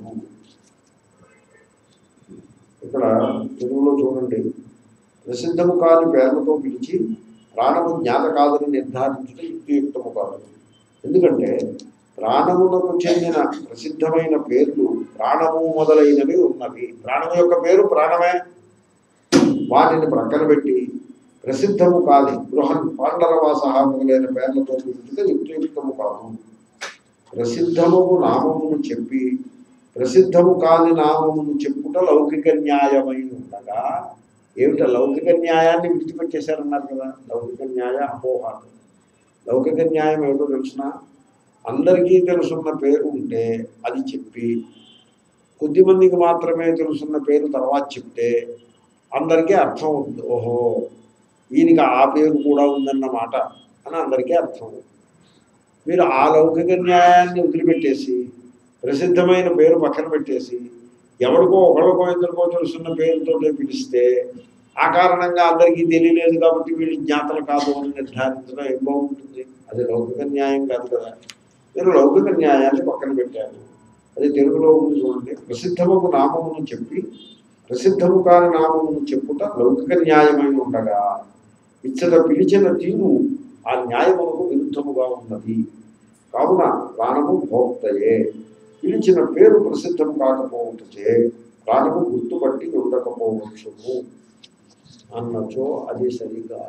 ఇక్కడ తెలుగులో చూడండి ప్రసిద్ధము కాని పేర్లతో పిలిచి ప్రాణము జ్ఞాత కాదని నిర్ధారించడం యుక్తియుక్తము కాదు ఎందుకంటే ప్రాణములకు చెందిన ప్రసిద్ధమైన పేర్లు ప్రాణము మొదలైనవి ఉన్నవి ప్రాణము యొక్క పేరు ప్రాణమే వాటిని ప్రక్కన పెట్టి ప్రసిద్ధము కాని బృహన్ పాండరవాస మొదలైన పేర్లతో పిలిచితే యుక్తియుక్తము కాదు ప్రసిద్ధముకు నామమును చెప్పి ప్రసిద్ధము కాని నామమును చెప్పుట లౌకిక న్యాయమై ఉండగా ఏమిట లౌకిక న్యాయాన్ని విడిచిపెట్టేశారన్నారు కదా లౌకిక న్యాయ అపోహాలు లౌకిక న్యాయం ఏమిటో తెలిసిన అందరికీ తెలుసున్న పేరు ఉంటే అది చెప్పి కొద్దిమందికి మాత్రమే తెలుసున్న పేరు తర్వాత చెప్తే అందరికీ అర్థం అవుతుంది ఓహో ఈయనకి ఆ పేరు కూడా ఉందన్నమాట అని అందరికీ అర్థం అవుతుంది మీరు ఆ లౌకిక న్యాయాన్ని వదిలిపెట్టేసి ప్రసిద్ధమైన పేరు పక్కన పెట్టేసి ఎవరికో ఒకరికో ఇద్దరికో తెలుసున్న పేరుతో పిలిస్తే ఆ కారణంగా అందరికీ తెలియలేదు కాబట్టి వీళ్ళు జ్ఞాతలు కాదు అని నిర్ధారించడం ఏం బాగుంటుంది అది లౌకిక న్యాయం కాదు కదా మీరు లౌకిక న్యాయాన్ని పక్కన పెట్టారు అది తెలుగులో ఉంది చూడండి ప్రసిద్ధముకు నామమును చెప్పి ప్రసిద్ధము కాని నామమును చెప్పుట లౌకిక న్యాయమై ఉండగా ఇచ్చట పిలిచిన తీరు ఆ న్యాయమునకు విరుద్ధముగా ఉన్నది కావున ప్రాణము భోక్తయే పిలిచిన పేరు ప్రసిద్ధం కాకపోవచ్చే ప్రాణము గుర్తుపట్టి ఉండకపోవచ్చును అన్నచో అది సరిగా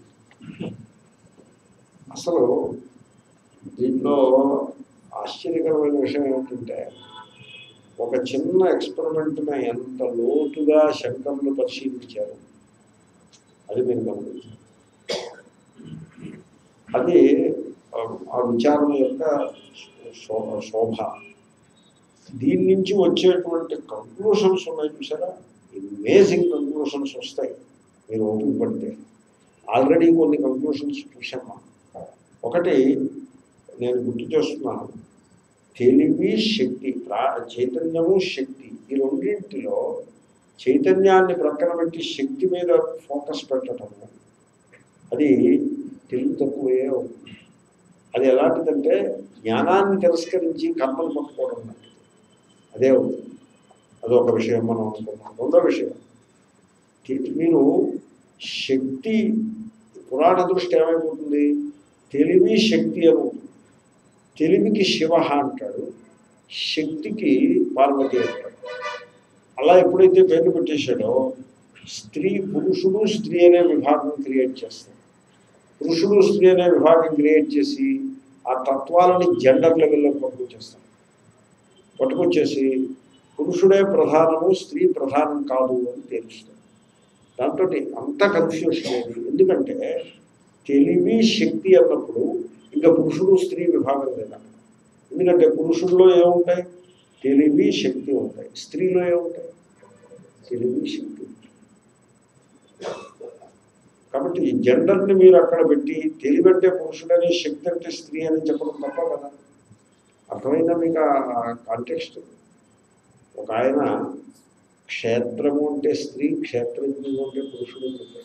అసలు దీంట్లో ఆశ్చర్యకరమైన విషయం ఏమిటంటే ఒక చిన్న ఎక్స్పెరిమెంట్ని ఎంత లోతుగా శంకర్లు పరిశీలించారు అది మీరు గమనించారు అది ఆ- ఆ విచారణ యొక్క శో- శోభ దీని నుంచి వచ్చేటువంటి కంక్లూషన్స్ ఉన్నాయి చూసారా అమేజింగ్ కంక్లూషన్స్ వస్తాయి మీరు ఓపిక పడితే ఆల్రెడీ కొన్ని కంక్లూషన్స్ చూసామా ఒకటి నేను గుర్తు చేస్తున్నాను తెలివి శక్తి ప్రా చైతన్యము శక్తి ఈ రెండింటిలో చైతన్యాన్ని ప్రక్కన పెట్టి శక్తి మీద ఫోకస్ పెట్టడము అది తెలివి తక్కువే అవుతుంది అది ఎలాంటిదంటే జ్ఞానాన్ని తిరస్కరించి కర్మలు పట్టుకోవడం లాంటిది అదే అవుతుంది అదొక విషయం మనం అనుకున్నాం రెండో విషయం తి- మీరు శక్తి పురాణ దృష్టి ఏమైపోతుంది తెలివి శక్తి అని ఉంటుంది తెలివికి శివ అంటాడు శక్తికి పార్వతి అంటాడు అలా ఎప్పుడైతే పేరు పెట్టేశాడో స్త్రీ పురుషుడు స్త్రీ అనే విభాగం క్రియేట్ చేస్తాడు పురుషుడు స్త్రీ అనే విభాగం క్రియేట్ చేసి ఆ తత్వాలని జెండర్ లెవెల్లో పట్టుకొచ్చేస్తాడు పట్టుకొచ్చేసి పురుషుడే ప్రధానము స్త్రీ ప్రధానం కాదు అని తెలుస్తుంది దాంతో అంత కన్ఫ్యూషన్ లేదు ఎందుకంటే తెలివి శక్తి అన్నప్పుడు ఇంకా పురుషుడు స్త్రీ విభాగం లేదా ఎందుకంటే పురుషుల్లో ఏముంటాయి తెలివి శక్తి ఉంటాయి స్త్రీలో ఏముంటాయి తెలివి శక్తి కాబట్టి ఈ జెండర్ని మీరు అక్కడ పెట్టి తెలివి అంటే పురుషుడని శక్తి అంటే స్త్రీ అని చెప్పడం తప్ప కదా అర్థమైందా మీకు కాంటెక్స్ట్ ఒక ఆయన క్షేత్రము అంటే స్త్రీ క్షేత్రజ్ఞము అంటే పురుషుడు అని చెప్పాడు.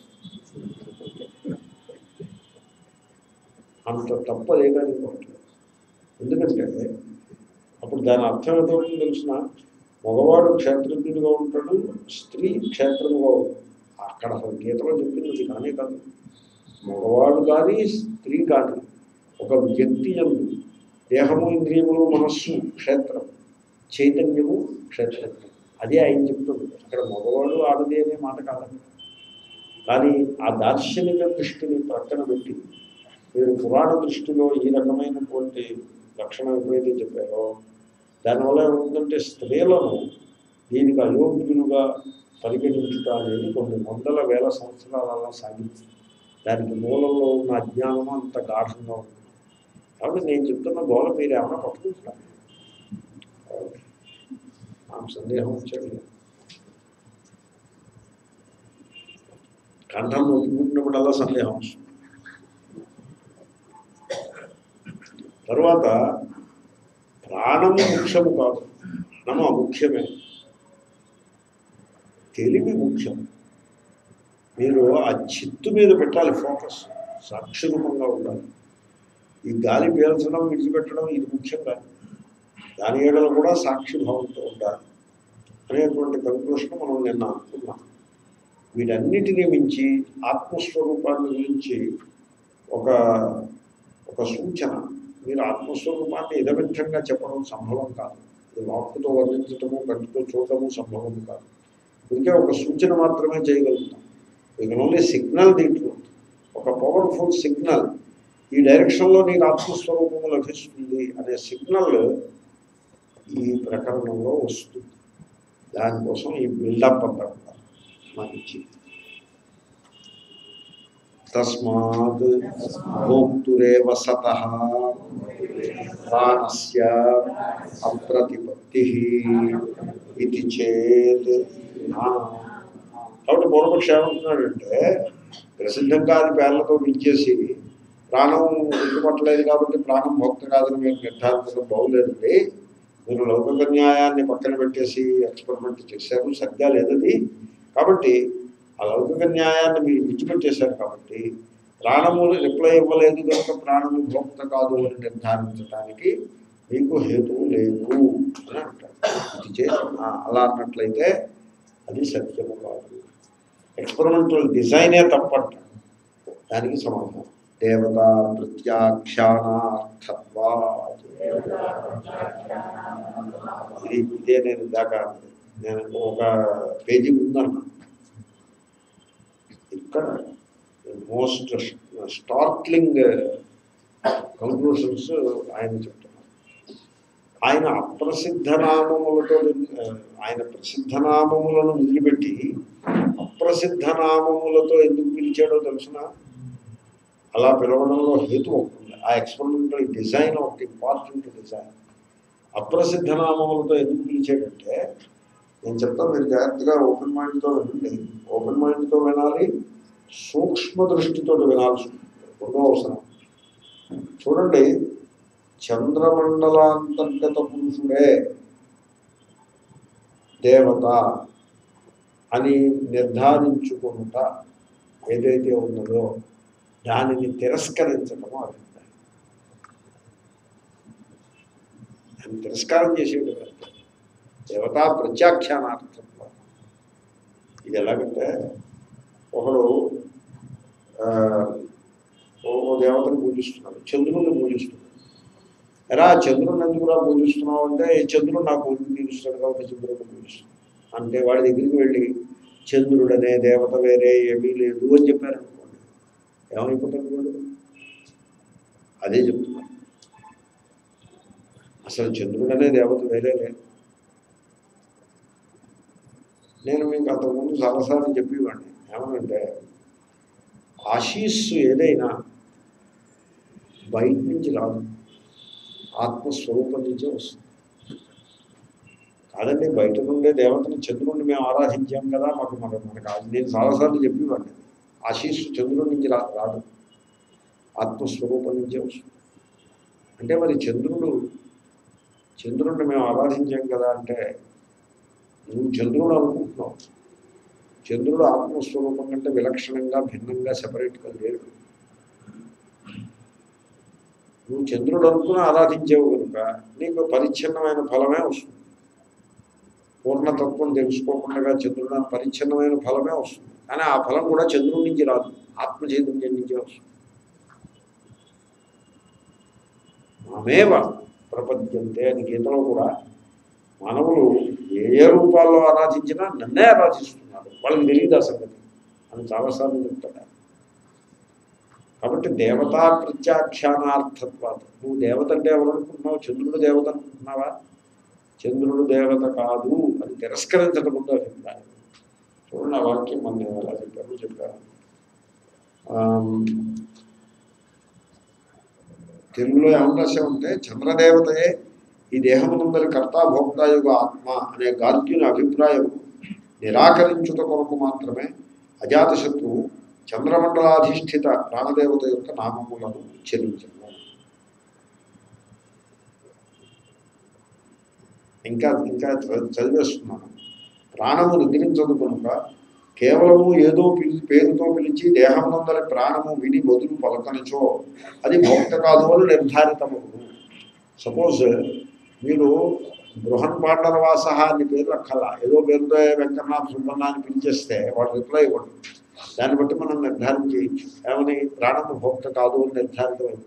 అంత తప్పదే కానీ ఇంకోటి ఎందుకంటే అప్పుడు దాని అర్థం ఎంతో తెలిసిన మగవాడు క్షేత్రజ్ఞుడిగా ఉంటాడు స్త్రీ క్షేత్రముగా ఉంటుంది అక్కడ అసలు గీతలో చెప్పింది అది కానే కాదు మగవాడు కానీ స్త్రీ కానీ ఒక వ్యక్తి ఎందు దేహము ఇంద్రియములు మనస్సు క్షేత్రం చైతన్యము క్షేత్రం అదే ఆయన చెప్తుంది అక్కడ మగవాడు ఆడది అనే మాట కాదండి కానీ ఆ దార్శనిక దృష్టిని ప్రక్కన పెట్టి మీరు పురాణ దృష్టిలో ఈ రకమైనటువంటి లక్షణం ఎప్పుడైతే చెప్పారో దానివల్ల ఏమవుతుందంటే స్త్రీలను దీనికి అయోగ్యులుగా పరిగణించుట అనేది కొన్ని వందల వేల సంవత్సరాల సాగింది దానికి మూలంలో ఉన్న అజ్ఞానం అంత గాఢంగా ఉంది కాబట్టి నేను చెప్తున్న గోల మీరు ఏమైనా పట్టుకుంటున్నారు నాకు సందేహం వచ్చాడు కంఠం నొప్పుకుంటున్నప్పుడల్లా సందేహం వస్తుంది తర్వాత ప్రాణము ముఖ్యము కాదు ప్రాణము అముఖ్యమే తెలివి ముఖ్యం మీరు ఆ చిత్తు మీద పెట్టాలి ఫోకస్ సాక్షిరూపంగా ఉండాలి ఈ గాలి పీల్చడం విడిచిపెట్టడం ఇది ముఖ్యం కాదు దాని ఏడలో కూడా సాక్షి భావంతో ఉండాలి అనేటువంటి కంక్లూషన్ మనం నిన్న అనుకున్నాం వీటన్నిటినీ మించి ఆత్మస్వరూపాన్ని గురించి ఒక ఒక సూచన మీరు ఆత్మస్వరూపాన్ని ఇదమిత్తంగా చెప్పడం సంభవం కాదు ఇది వాక్కుతో వర్ణించటము కంటితో చూడటము సంభవం కాదు ఇంకే ఒక సూచన మాత్రమే చేయగలుగుతాం you can only signal the truth ఒక పవర్ఫుల్ సిగ్నల్ ఈ డైరెక్షన్లో నీకు ఆత్మస్వరూపము లభిస్తుంది అనే సిగ్నల్ ఈ ప్రకరణంలో వస్తుంది దానికోసం ఈ బిల్డప్ అంతా కూడా మంచి తస్మాత్ భోక్తురేవ సత ప్రాణస్య అప్రతిపత్తి ఇది చేత్ నా. కాబట్టి పూర్వపక్ష ఏమంటున్నాడంటే ప్రసిద్ధంగా అది పేర్లతో పిలిచేసి ప్రాణం గుర్తుపట్టలేదు కాబట్టి ప్రాణం భక్త కాదని మీరు నిర్ధారించడం బాగులేదండి మీరు లౌకిక న్యాయాన్ని పక్కన పెట్టేసి ఎక్స్పెరిమెంట్ చేశారు సరిగ్గా లేదది కాబట్టి ఆ లౌకిక న్యాయాన్ని మీరు విడిచిపెట్టేశారు కాబట్టి ప్రాణము రిప్లై ఇవ్వలేదు కనుక ప్రాణము భోక్త కాదు అని నిర్ధారించడానికి మీకు హేతువు లేదు అని అంటారు ఇది చే అలా అన్నట్లయితే అది సత్యము కాదు ఎక్స్పెరిమెంటల్ డిజైనే తప్పంట దానికి సమాధానం దేవతా ప్రత్యాఖ్యానార్థత్వా ఇది ఇదే నేను దాకా నేను ఒక పేజీ ఉందన్నా ఇక్కడ మోస్ట్ స్టార్ట్లింగ్ కంక్లూషన్స్ ఆయన చెప్తున్నారు ఆయన అప్రసిద్ధ నామములతో ఆయన ప్రసిద్ధ నామములను వదిలిపెట్టి అప్రసిద్ధ నామములతో ఎందుకు పిలిచాడో తెలుసిన అలా పిలవడంలో హేతు ఉంటుంది ఆ ఎక్స్పెరిమెంటల్ డిజైన్ ఒకటి ఇంపార్టెంట్ డిజైన్ అప్రసిద్ధ నామములతో ఎందుకు పిలిచాడంటే నేను చెప్తాను మీరు జాగ్రత్తగా ఓపెన్ మైండ్తో వినండి ఓపెన్ మైండ్తో వినాలి సూక్ష్మ దృష్టితో వినాల్సి ఉంటుంది రెండో అవసరం చూడండి చంద్రమండలాంతర్గత పురుషుడే దేవత అని నిర్ధారించుకుంట ఏదైతే ఉన్నదో దానిని తిరస్కరించటము అభిప్రాయం దాన్ని తిరస్కారం చేసేది కాదు దేవతా ప్రత్యాఖ్యానార్థం ఇది ఎలాగంటే ఒకడు ఆ, ఓ ఓ దేవతను పూజిస్తున్నాడు చంద్రుడిని పూజిస్తున్నాడు ఎరా చంద్రుడిని ఎందుకురా పూజిస్తున్నావు అంటే "ఈ చంద్రుడు నాకు పూజిస్తాడు కాబట్టి చంద్రుడిని పూజిస్తున్నాడు అంటే వాడి దగ్గరికి వెళ్ళి చంద్రుడనే దేవత వేరే ఏమీ లేదు అని చెప్పారనుకోండి ఏమైపోతాడు వాడు అదే చెప్తున్నారు అసలు చంద్రుడనే దేవత వేరే లేదు నేను మీకు అంతకుముందు చాలాసార్లు చెప్పేవాడిని ఏమనంటే ఆశీస్సు ఏదైనా బయట నుంచి రాదు ఆత్మస్వరూపం నుంచే వస్తుంది కాదండి బయట నుండే దేవతని చంద్రుడిని మేము ఆరాధించాం కదా మాకు మన మనకు అది నేను చాలాసార్లు చెప్పేవాడిని ఆశీస్సు చంద్రుడి నుంచి రా రాదు ఆత్మస్వరూపం నుంచే వస్తుంది అంటే మరి చంద్రుడు చంద్రుడిని మేము ఆరాధించాం కదా అంటే నువ్వు చంద్రుడు అనుకుంటున్నావు చంద్రుడు ఆత్మస్వరూపం కంటే విలక్షణంగా భిన్నంగా సెపరేట్గా లేడు నువ్వు చంద్రుడు అనుకుని ఆరాధించేవు కనుక నీకు పరిచ్ఛిన్నమైన ఫలమే వస్తుంది పూర్ణతత్వం తెలుసుకోకుండా చంద్రుడు అని పరిచ్ఛిన్నమైన ఫలమే వస్తుంది కానీ ఆ ఫలం కూడా చంద్రుడి నుంచి రాదు ఆత్మ చైతన్యం నుంచే వస్తుంది మామేవ ప్రపంచంతే అని గీతలో కూడా మానవులు ఏ ఏ రూపాల్లో ఆరాధించినా నన్నే ఆరాధిస్తున్నారు వాళ్ళకి తెలియదు ఆ సంగతి అని చాలాసార్లు చెప్తాడు ఆయన. కాబట్టి దేవతా ప్రత్యాఖ్యానార్థత్వాత నువ్వు దేవత అంటే ఎవరు అనుకుంటున్నావు చంద్రుడు దేవత అనుకుంటున్నావా చంద్రుడు దేవత కాదు అని తిరస్కరించడం ముందు అభిప్రాయం చూడండి ఆ వాక్యం మన నేను ఎలా చెప్పారు చెప్పాను ఆమ్, తెలుగులో ఏమని రాసామంటే చంద్రదేవతయే ఈ దేహమునందరి కర్త భోక్తాయుగ ఆత్మ అనే గార్గ్యుని అభిప్రాయం నిరాకరించుట కొరకు మాత్రమే అజాతశత్రువు చంద్రమండలాధిష్ఠిత ప్రాణదేవత యొక్క నామములను ఉచ్చరించను ఇంకా ఇంకా చ- చదివేస్తున్నాను ప్రాణము నిద్రించదు కనుక కేవలము ఏదో పిలి పేరుతో పిలిచి దేహమునందరి ప్రాణము విని బదులు పలకనచో అది భోక్త కాదు అని నిర్ధారితమవును సపోజ్ మీరు బృహన్ పాండరవాస అని పేరు రక్కల ఏదో పేరుతో వెంకటనాథ సుబ్బన్న అని పిలిచేస్తే వాడు రిప్లై ఇవ్వడు దాన్ని బట్టి మనం నిర్ధారణ చేయొచ్చు ఏమని ప్రాణము భోక్త కాదు అని నిర్ధారితం అయిపోయింది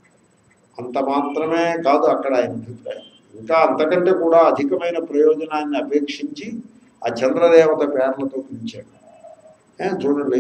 అంత మాత్రమే కాదు అక్కడ ఆయన అభిప్రాయం ఇంకా అంతకంటే కూడా అధికమైన ప్రయోజనాన్ని అపేక్షించి ఆ చంద్రదేవత పేర్లతో పిలిచాడు ఏ, చూడండి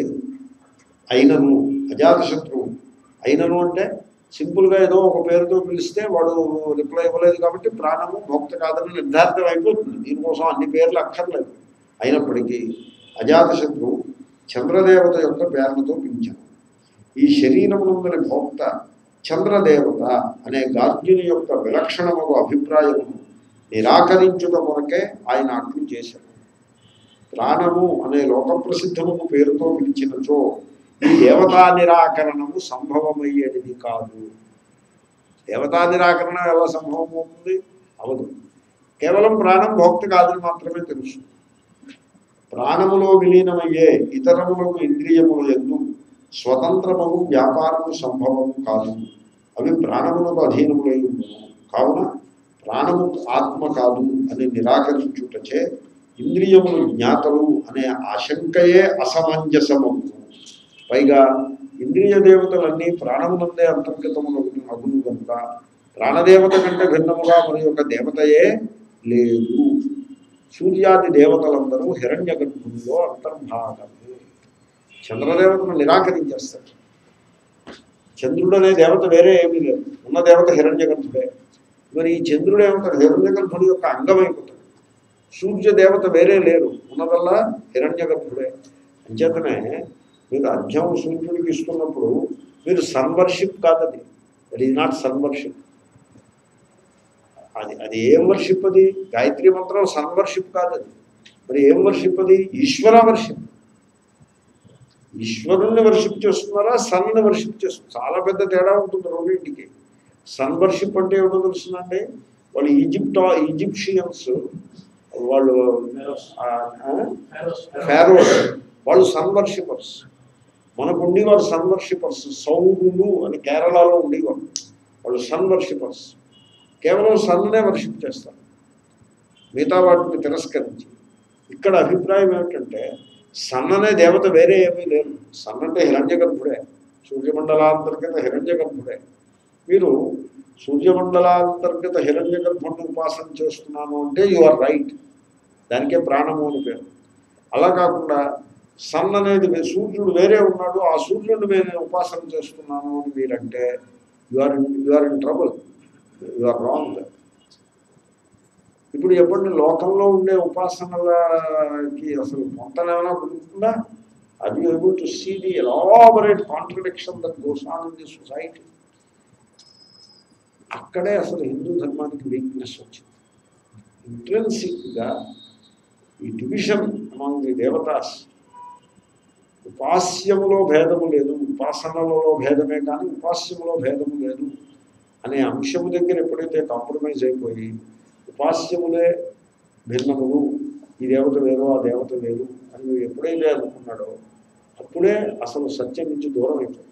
అయినను అజాతశత్రువు అయినను అంటే సింపుల్గా ఏదో ఒక పేరుతో పిలిస్తే వాడు రిప్లై ఇవ్వలేదు కాబట్టి ప్రాణము భోక్త కాదని నిర్ధారితం అయిపోతుంది దీనికోసం అన్ని పేర్లు అక్కర్లేదు అయినప్పటికీ అజాతశత్రువు చంద్రదేవత యొక్క పేర్లతో పిలిచాను ఈ శరీరమునందరి భోక్త చంద్రదేవత అనే గార్జుని యొక్క విలక్షణము అభిప్రాయమును నిరాకరించుట కొరకే ఆయన అట్లు చేశాడు ప్రాణము అనే లోకప్రసిద్ధముకు పేరుతో పిలిచినచో ఈ దేవతా నిరాకరణము సంభవమయ్యేది కాదు దేవతా నిరాకరణ ఎలా సంభవం అవుతుంది అవదు కేవలం ప్రాణం భోక్త కాదని మాత్రమే తెలుసు ప్రాణములో విలీనమయ్యే ఇతరములకు ఇంద్రియములు ఎందు స్వతంత్రము వ్యాపారము సంభవము కాదు అవి ప్రాణములకు అధీనములై ఉండును కావున ప్రాణము ఆత్మ కాదు అని నిరాకరించుటచే ఇంద్రియములు జ్ఞాతలు అనే ఆశంకయే అసమంజసము పైగా ఇంద్రియ దేవతలన్నీ ప్రాణమునందే అంతర్గతములు అగును కనుక ప్రాణదేవత కంటే భిన్నముగా మరి యొక్క దేవతయే లేదు సూర్యాది దేవతలందరూ హిరణ్య గర్భంలో అంతర్భాగమే చంద్రదేవతను నిరాకరించేస్తారు చంద్రుడు అనే దేవత వేరే ఏమీ లేదు ఉన్న దేవత హిరణ్య గర్భుడే మరి ఈ చంద్రుడు ఏమవుతాడు హిరణ్య గర్భుడి యొక్క అంగమైపోతాడు సూర్య దేవత వేరే లేరు ఉన్నదల్లా హిరణ్య గర్భుడే అంచేతనే మీరు అర్ఘ్యం సూర్యుడికి ఇస్తున్నప్పుడు మీరు సన్వర్షిప్ కాదది దట్ ఈజ్ నాట్ సన్వర్షిప్ అది అది ఏం వర్షిప్ అది గాయత్రి మంత్రం సన్వర్షిప్ కాదు అది మరి ఏం వర్షిప్ అది ఈశ్వర వర్షిప్ ఈశ్వరుణ్ణి వర్షిప్ చేస్తున్నారా సన్ని వర్షిప్ చేస్తున్నారు చాలా పెద్ద తేడా ఉంటుంది రెండింటికి సన్ వర్షిప్ అంటే ఏమిటో తెలుస్తుందండి వాళ్ళు ఈజిప్ట్ ఈజిప్షియన్స్ వాళ్ళు ఆ, ఆ? ఫారోస్ వాళ్ళు సన్ వర్షిపర్స్ మనకు ఉండేవారు సన్ వర్షిపర్స్ సౌరులు అని కేరళలో ఉండేవారు వాళ్ళు సన్ వర్షిపర్స్ కేవలం సన్నే వర్షిప్ చేస్తారు మిగతా వాటిని తిరస్కరించి ఇక్కడ అభిప్రాయం ఏమిటంటే సన్ అనే దేవత వేరే ఏమీ లేదు సన్ అంటే హిరణ్య గర్భుడే సూర్యమండలాంతర్గత హిరణ్య గర్భుడే మీరు సూర్యమండలాంతర్గత హిరణ్య గర్భుడిని ఉపాసన చేస్తున్నాను అంటే యు ఆర్ రైట్ దానికే ప్రాణము అని పేరు అలా కాకుండా సన్ అనేది వే- సూర్యుడు వేరే ఉన్నాడు ఆ సూర్యుడిని నేను ఉపాసన చేస్తున్నాను అని మీరంటే you are you are in trouble you are wrong ఇప్పుడు చెప్పండి లోకంలో ఉండే ఉపాసనలకి అసలు మొత్తం ఏమైనా కుదురుతుందా అది able to see the elaborate contradiction that goes on in the society అక్కడే అసలు హిందూ ధర్మానికి వీక్నెస్ వచ్చింది ఇంట్రెన్సిక్గా ఈ డివిజన్ అమాంగ్ ది దేవతాస్ ఉపాస్యములో భేదము లేదు ఉపాసనలలో భేదమే కానీ ఉపాస్యములో భేదము లేదు అనే అంశము దగ్గర ఎప్పుడైతే కాంప్రమైజ్ అయిపోయి ఉపాస్యములే భిన్నములు ఈ దేవత వేరు ఆ దేవత వేరు అని నువ్వు ఎప్పుడైతే అనుకున్నాడో అప్పుడే అసలు సత్యం నుంచి దూరం అయిపోయింది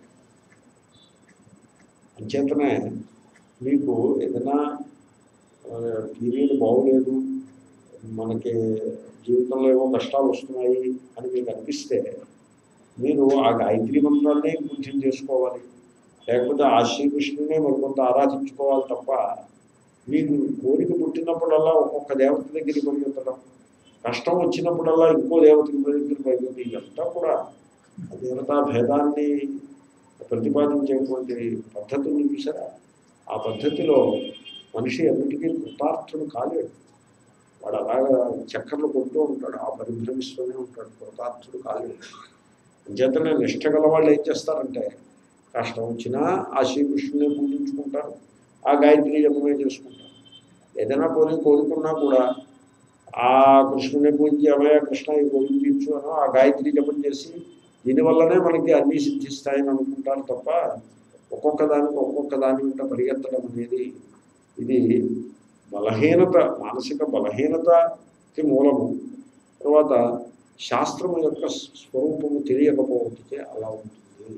అంచేతనే మీకు ఏదైనా పీరియడ్ బాగోలేదు మనకి జీవితంలో ఏవో కష్టాలు వస్తున్నాయి అని మీకు అనిపిస్తే మీరు ఆ గాయత్రి మంత్రాన్ని పూజం చేసుకోవాలి లేకపోతే ఆ శ్రీకృష్ణునే మరికొంత ఆరాధించుకోవాలి తప్ప మీకు కోరిక పుట్టినప్పుడల్లా ఒక్కొక్క దేవత దగ్గరికి పరిగెత్తడం కష్టం వచ్చినప్పుడల్లా ఇంకో దేవతకి పరిగెత్తులు పరిగెత్తి ఇదంతా కూడా ఆ దేవతా భేదాన్ని ప్రతిపాదించేటువంటి పద్ధతుల్ని చూసారా ఆ పద్ధతిలో మనిషి అన్నిటికీ కృతార్థుడు కాలేడు వాడు అలాగా చక్కర్లు కొడుతూ ఉంటాడు ఆ పరిభ్రమిస్తూనే ఉంటాడు కృతార్థుడు కాలేడు అంచేతనే నిష్ట గల వాళ్ళు ఏం చేస్తారంటే కష్టం వచ్చినా ఆ శ్రీకృష్ణునే పూజించుకుంటారు ఆ గాయత్రి జపమే చేసుకుంటారు ఏదైనా పోనీ కోరుకున్నా కూడా ఆ కృష్ణుని పూజించి అమయ కృష్ణ ఈ కోరిక తీర్చు అనో ఆ గాయత్రి జపం చేసి దీనివల్లనే మనకి అన్నీ సిద్ధిస్తాయని అనుకుంటారు తప్ప ఒక్కొక్క దానికి ఒక్కొక్క దాని వెంట పరిగెత్తడం అనేది ఇది బలహీనత మానసిక బలహీనతకి మూలము తర్వాత శాస్త్రము యొక్క స్వరూపము తెలియకపోతే అలా ఉంటుంది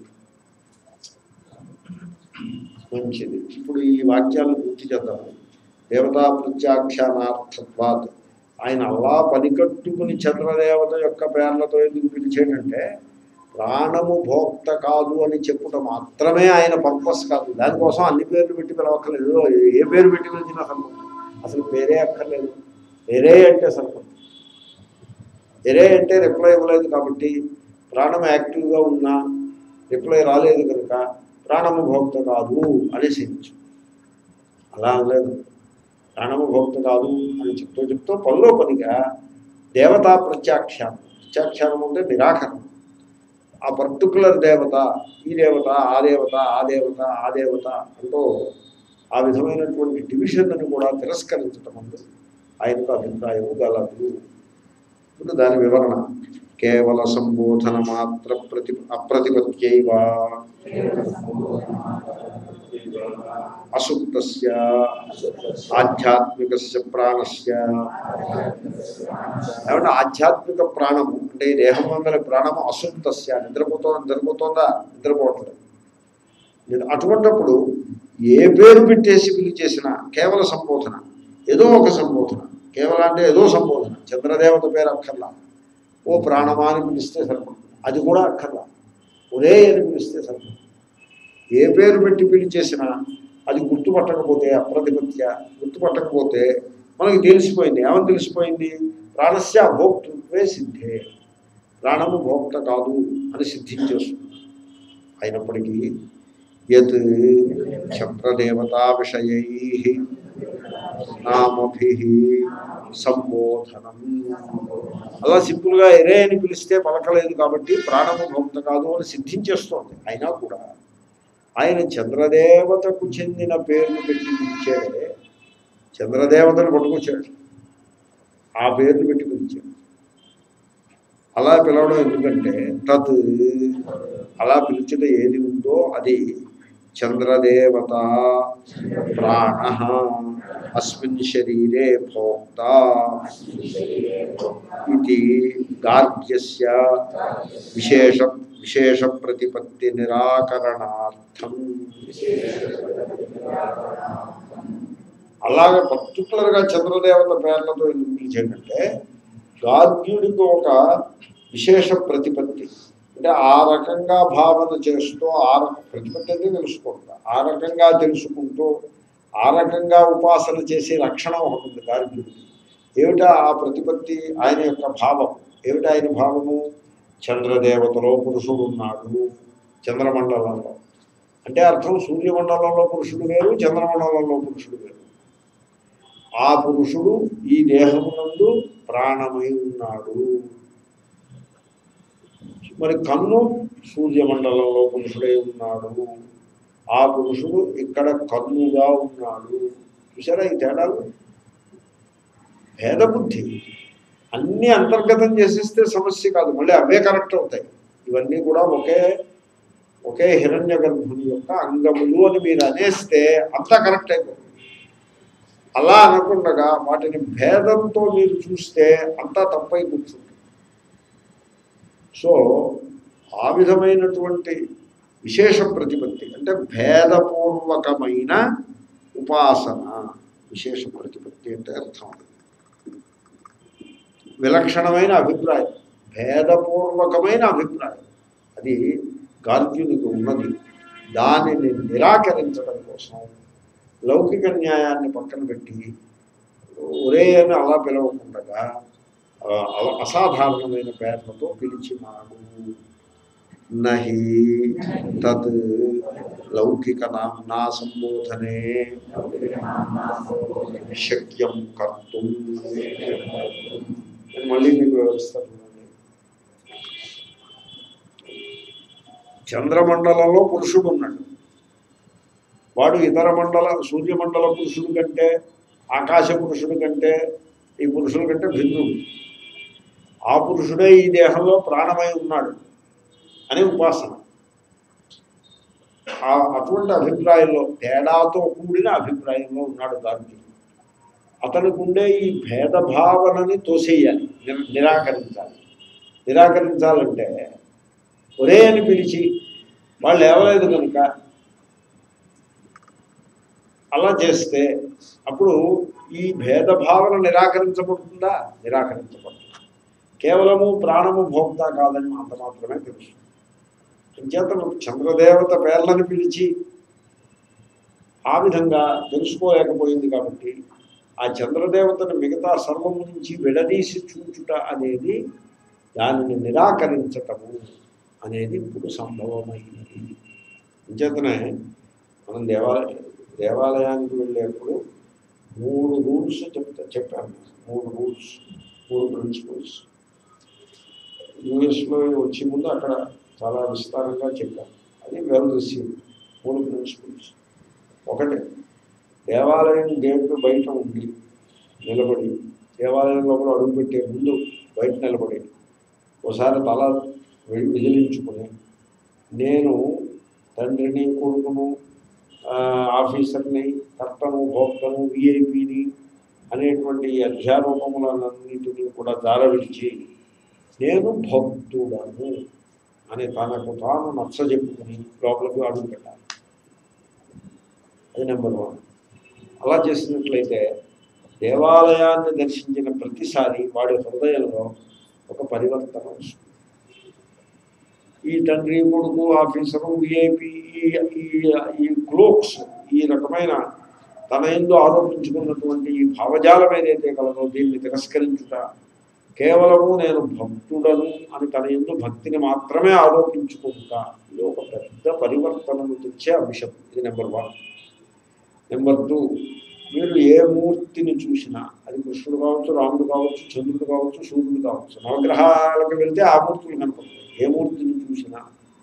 మంచిది ఇప్పుడు ఈ వాక్యాలను పూర్తి చేద్దాము దేవతా ప్రత్యాఖ్యానార్థత్వాత్ ఆయన అలా పనికట్టుకుని చంద్రదేవత యొక్క పేర్లతో ఎందుకు పిలిచాడంటే ప్రాణము భోక్త కాదు అని చెప్పుట మాత్రమే ఆయన పర్పస్ కాదు దానికోసం అన్ని పేర్లు పెట్టి పిలవక్కర్లేదు ఏ పేరు పెట్టి పిలిచినా సరిపోతుంది అసలు పేరే అక్కర్లేదు వేరే అంటే సరిపోతుంది వేరే అంటే రిప్లై ఇవ్వలేదు కాబట్టి ప్రాణం యాక్టివ్గా ఉన్నా రిప్లై రాలేదు కనుక ప్రాణము భోక్త కాదు అని సించు అలా అనలేదు ప్రాణము భోక్త కాదు అని చెప్తూ చెప్తూ పనిలో పనిగా దేవతా ప్రత్యాఖ్యానం ప్రత్యాఖ్యానం అంటే నిరాకరణ ఆ పర్టికులర్ దేవత ఈ దేవత ఆ దేవత ఆ దేవత ఆ దేవత అంటూ ఆ విధమైనటువంటి డివిజన్ అని కూడా తిరస్కరించటం అన్నది ఆయనకు అభిప్రాయము గలదు ఇప్పుడు దాని వివరణ కేవల సంబోధన మాత్ర ప్రతి అప్రతిపత్యైవ అసుప్తస్య ఆధ్యాత్మికస్య ప్రాణస్య ఏమంటే ఆధ్యాత్మిక ప్రాణము అంటే ఈ దేహం వందల ప్రాణము అసుప్తస్య నిద్రపోతో నిద్రపోతోందా నిద్రపోవట్లేదు నిద్ర- అటువంటప్పుడు ఏ పేరు పెట్టేసి పిలిచేసిన కేవల సంబోధన ఏదో ఒక సంబోధన కేవలం అంటే ఏదో సంబోధన చంద్రదేవత పేరు అక్కర్లా ఓ ప్రాణమా అని పిలిస్తే సరిపడుతుంది అది కూడా అక్కర్లా ఒరే అని పిలిస్తే సరిపడుతుంది ఏ పేరు పెట్టి పిలిచేసినా అది గుర్తుపట్టకపోతే అప్రతిపత్య గుర్తుపట్టకపోతే మనకి తెలిసిపోయింది ఏమని తెలిసిపోయింది ప్రాణస్య అభోక్తృత్వే సిద్ధే ప్రాణము భోక్త కాదు అని సిద్ధించేస్తుంది అయినప్పటికీ యత్ క్షప్రదేవతా విషయై నామభి సంబోధనం అలా సింపుల్గా ఎరే అని పిలిస్తే పలకలేదు కాబట్టి ప్రాణము భోక్త కాదు అని సిద్ధించేస్తోంది అయినా కూడా ఆయన చంద్రదేవతకు చెందిన పేర్లు పెట్టి పిలిచాడే చంద్రదేవతను పట్టుకొచ్చాడు ఆ పేర్లు పెట్టి పిలిచాడు అలా పిలవడం ఎందుకంటే తత్ అలా పిలిచిన ఏది ఉందో అది చంద్రదేవత ప్రాణ అస్మిన్ శరీరే భోక్త ఇది గార్గ్యస్య విశేష విశేష ప్రతిపత్తి నిరాకరణార్థం అలాగే పర్టికులర్గా చంద్రదేవత పేర్లతో ఎందుకు పిలిచాడంటే గార్గ్యుడికి ఒక విశేష ప్రతిపత్తి అంటే ఆ రకంగా భావన చేస్తూ ఆ రక ప్రతిపత్తి అంటే తెలుసుకుంటా ఆ రకంగా తెలుసుకుంటూ ఆ రకంగా ఉపాసన చేసే లక్షణం ఒకటి ఉంది గార్గ్యుడికి ఏమిటా ఆ ప్రతిపత్తి ఆయన యొక్క భావం ఏమిటి ఆయన భావము చంద్రదేవతలో పురుషుడు ఉన్నాడు చంద్రమండలంలో అంటే అర్థం సూర్యమండలంలో పురుషుడు వేరు చంద్రమండలంలో పురుషుడు వేరు ఆ పురుషుడు ఈ దేహమునందు ప్రాణమై ఉన్నాడు మరి కన్ను సూర్యమండలంలో పురుషుడై ఉన్నాడు ఆ పురుషుడు ఇక్కడ కన్నుగా ఉన్నాడు చూసారా ఈ తేడాలు భేదబుద్ధి అన్నీ అంతర్గతం చేసేస్తే సమస్య కాదు మళ్ళీ అవే కరెక్ట్ అవుతాయి ఇవన్నీ కూడా ఒకే ఒకే హిరణ్య గర్భుని యొక్క అంగములు అని మీరు అనేస్తే అంతా కరెక్ట్ అయిపోతుంది అలా అనకుండగా వాటిని భేదంతో మీరు చూస్తే అంతా తప్పై కూర్చుంటుంది సో ఆ విధమైనటువంటి విశేష ప్రతిపత్తి అంటే భేదపూర్వకమైన ఉపాసన విశేష ప్రతిపత్తి అంటే అర్థం అది విలక్షణమైన అభిప్రాయం భేదపూర్వకమైన అభిప్రాయం అది గార్గ్యునికి ఉన్నది దానిని నిరాకరించడం కోసం లౌకిక న్యాయాన్ని పక్కన పెట్టి ఒరే అని అలా పిలవకుండా ఆ, అల- అసాధారణమైన పేర్లతో పిలిచినాడు నహి తత్ లౌకిక నామ్నా సంబోధనే శక్యం కర్తుం నేను మళ్ళీ మీకు వివరిస్తాను చూడండి. చంద్రమండలంలో పురుషుడు ఉన్నాడు వాడు ఇతర మండల సూర్యమండల పురుషుడు కంటే ఆకాశ పురుషుడు కంటే ఈ పురుషుల కంటే భిన్నుడు ఆ పురుషుడే ఈ దేహంలో ప్రాణమై ఉన్నాడు అని ఉపాసన ఆ అటువంటి అభిప్రాయంలో తేడాతో కూడిన అభిప్రాయంలో ఉన్నాడు గాంధీ అతనికి ఉండే ఈ భేదభావనని తోసేయాలి నిర- నిరాకరించాలి నిరాకరించాలంటే ఒరే అని పిలిచి వాళ్ళు లేవలేదు కనుక అలా చేస్తే అప్పుడు ఈ భేదభావన నిరాకరించబడుతుందా నిరాకరించబడుతుంది కేవలము ప్రాణము భోక్త కాదని అంత మాత్రమే తెలుసు అంచేతను చంద్రదేవత పేర్లను పిలిచి ఆ విధంగా తెలుసుకోలేకపోయింది కాబట్టి ఆ చంద్రదేవతను మిగతా సర్వము నుంచి విడదీసి చూచుట అనేది దానిని నిరాకరించటము అనేది ఇప్పుడు సంభవమైనది అంచేతనే మనం దేవాలయ దేవాలయానికి వెళ్ళేప్పుడు మూడు రూల్స్ చెప్తా చెప్పాను మూడు రూల్స్ మూడు ప్రిన్సిపల్స్ యూఎస్లో వచ్చే ముందు అక్కడ చాలా విస్తారంగా చెప్పాను అది వెల్ రిసీవ్ మూడు ప్రిన్సిపల్స్ ఒకటి దేవాలయం గేటు బయట ఉండి నిలబడి దేవాలయం లోపల అడుగుపెట్టే ముందు బయట నిలబడి ఒకసారి తల వె- విదిలించుకుని నేను తండ్రిని కొడుకును ఆ, ఆఫీసర్ని కర్తను భోక్తను విఐపిని అనేటువంటి ఈ అధ్యారూపములన్నింటినీ కూడా జారవిడిచి నేను భక్తుడను అని తనకు తాను నచ్చజెప్పుకుని లోపలికి అడుగు పెట్టాలి అది నెంబర్ వన్ అలా చేసినట్లయితే దేవాలయాన్ని దర్శించిన ప్రతిసారి వాడి హృదయంలో ఒక పరివర్తన వస్తుంది ఈ తండ్రి కొడుకు ఆఫీసరు విఐపి ఈ ఈ క్లోక్స్ ఈ రకమైన తన ఎందు ఆరోపించుకున్నటువంటి ఈ భావజాలం ఏదైతే కలదో దీన్ని తిరస్కరించుట కేవలము నేను భక్తుడను అని తన ఎందు భక్తిని మాత్రమే ఆరోపించుకుంటా ఇది ఒక పెద్ద పరివర్తనను తెచ్చే అంశం ఇది నెంబర్ వన్ నెంబర్ టూ మీరు ఏ మూర్తిని చూసినా అది కృష్ణుడు కావచ్చు రాముడు కావచ్చు చంద్రుడు కావచ్చు సూర్యుడు కావచ్చు నవగ్రహాలకు వెళ్తే ఆ మూర్తులు కనపడతాయి ఏ మూర్తిని చూసినా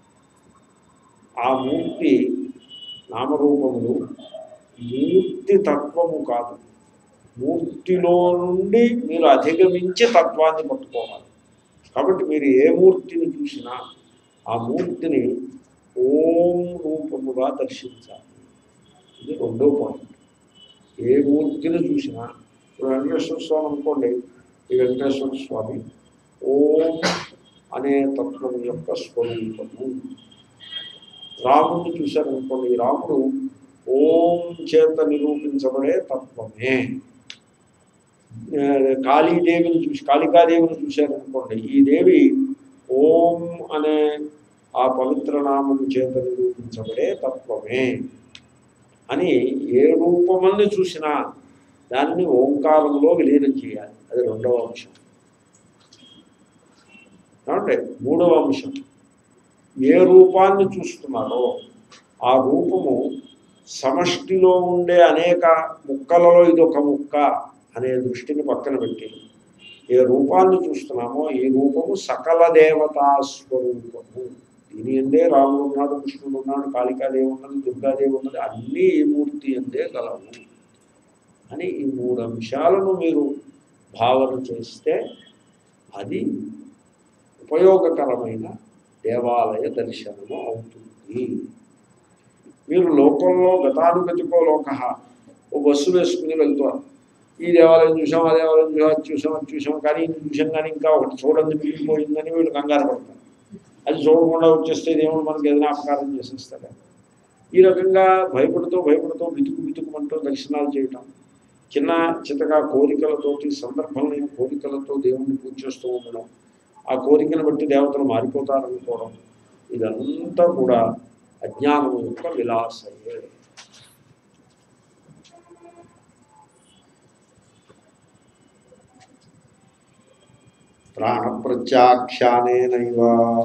ఆ మూర్తి నామరూపములు మూర్తి తత్వము కాదు మూర్తిలో నుండి మీరు అధిగమించి తత్వాన్ని పట్టుకోవాలి కాబట్టి మీరు ఏ మూర్తిని చూసినా ఆ మూర్తిని ఓం రూపముగా దర్శించాలి ఇది రెండో పాయింట్ ఏ మూర్తిని చూసినా ఇప్పుడు వెంకటేశ్వర స్వామి అనుకోండి ఈ వెంకటేశ్వర స్వామి ఓం అనే తత్వం యొక్క స్వరూపము రాముడిని చూశారనుకోండి ఈ రాముడు ఓం చేత నిరూపించబడే తత్వమే ఆ, కాళీదేవిని చూసి కాళికాదేవిని చూశారనుకోండి ఈ దేవి ఓం అనే ఆ పవిత్ర నామము చేత నిరూపించబడే తత్వమే అని ఏ రూపమని చూసినా దాన్ని ఓంకారంలో విలీనం చేయాలి అది రెండవ అంశం ఏమంటే మూడవ అంశం ఏ రూపాన్ని చూస్తున్నారో ఆ రూపము సమష్టిలో ఉండే అనేక ముక్కలలో ఇదొక ముక్క అనే దృష్టిని పక్కన పెట్టి ఏ రూపాన్ని చూస్తున్నామో ఈ రూపము సకల దేవతా స్వరూపము దీని ఎందే రాముడు ఉన్నాడు కృష్ణుడు ఉన్నాడు కాళికాదేవి ఉన్నది దుర్గాదేవి ఉన్నది అన్నీ ఈ మూర్తి ఎందే గలవు అని ఈ మూడు అంశాలను మీరు భావన చేస్తే అది ఉపయోగకరమైన దేవాలయ దర్శనము అవుతుంది మీరు లోకంలో గతానుగతికో లోక ఓ బస్సు వేసుకుని వెళ్తారు ఈ దేవాలయం చూసాం ఆ దేవాలయం చూసాం అది చూసాం అది చూసాం కానీ ఇది చూసాం కానీ ఇంకా ఒకటి చూడండి మిగిలిపోయిందని వీళ్ళు కంగారు పడతారు అది చూడకుండా వచ్చేస్తే దేవుడు మనకి ఏదైనా అపకారం చేసేస్తాడు ఈ రకంగా భయపడుతూ భయపడుతూ బితుకు బితుకుమంటూ దర్శనాలు చేయటం చిన్న చితగా కోరికలతోటి సందర్భం లేని కోరికలతో దేవుణ్ణి పూజ చేస్తూ ఉండడం ఆ కోరికను బట్టి దేవతలు మారిపోతారనుకోవడం ఇదంతా కూడా అజ్ఞానం యొక్క విలాసయే ప్రాణప్రత్యాఖ్యానేనైవ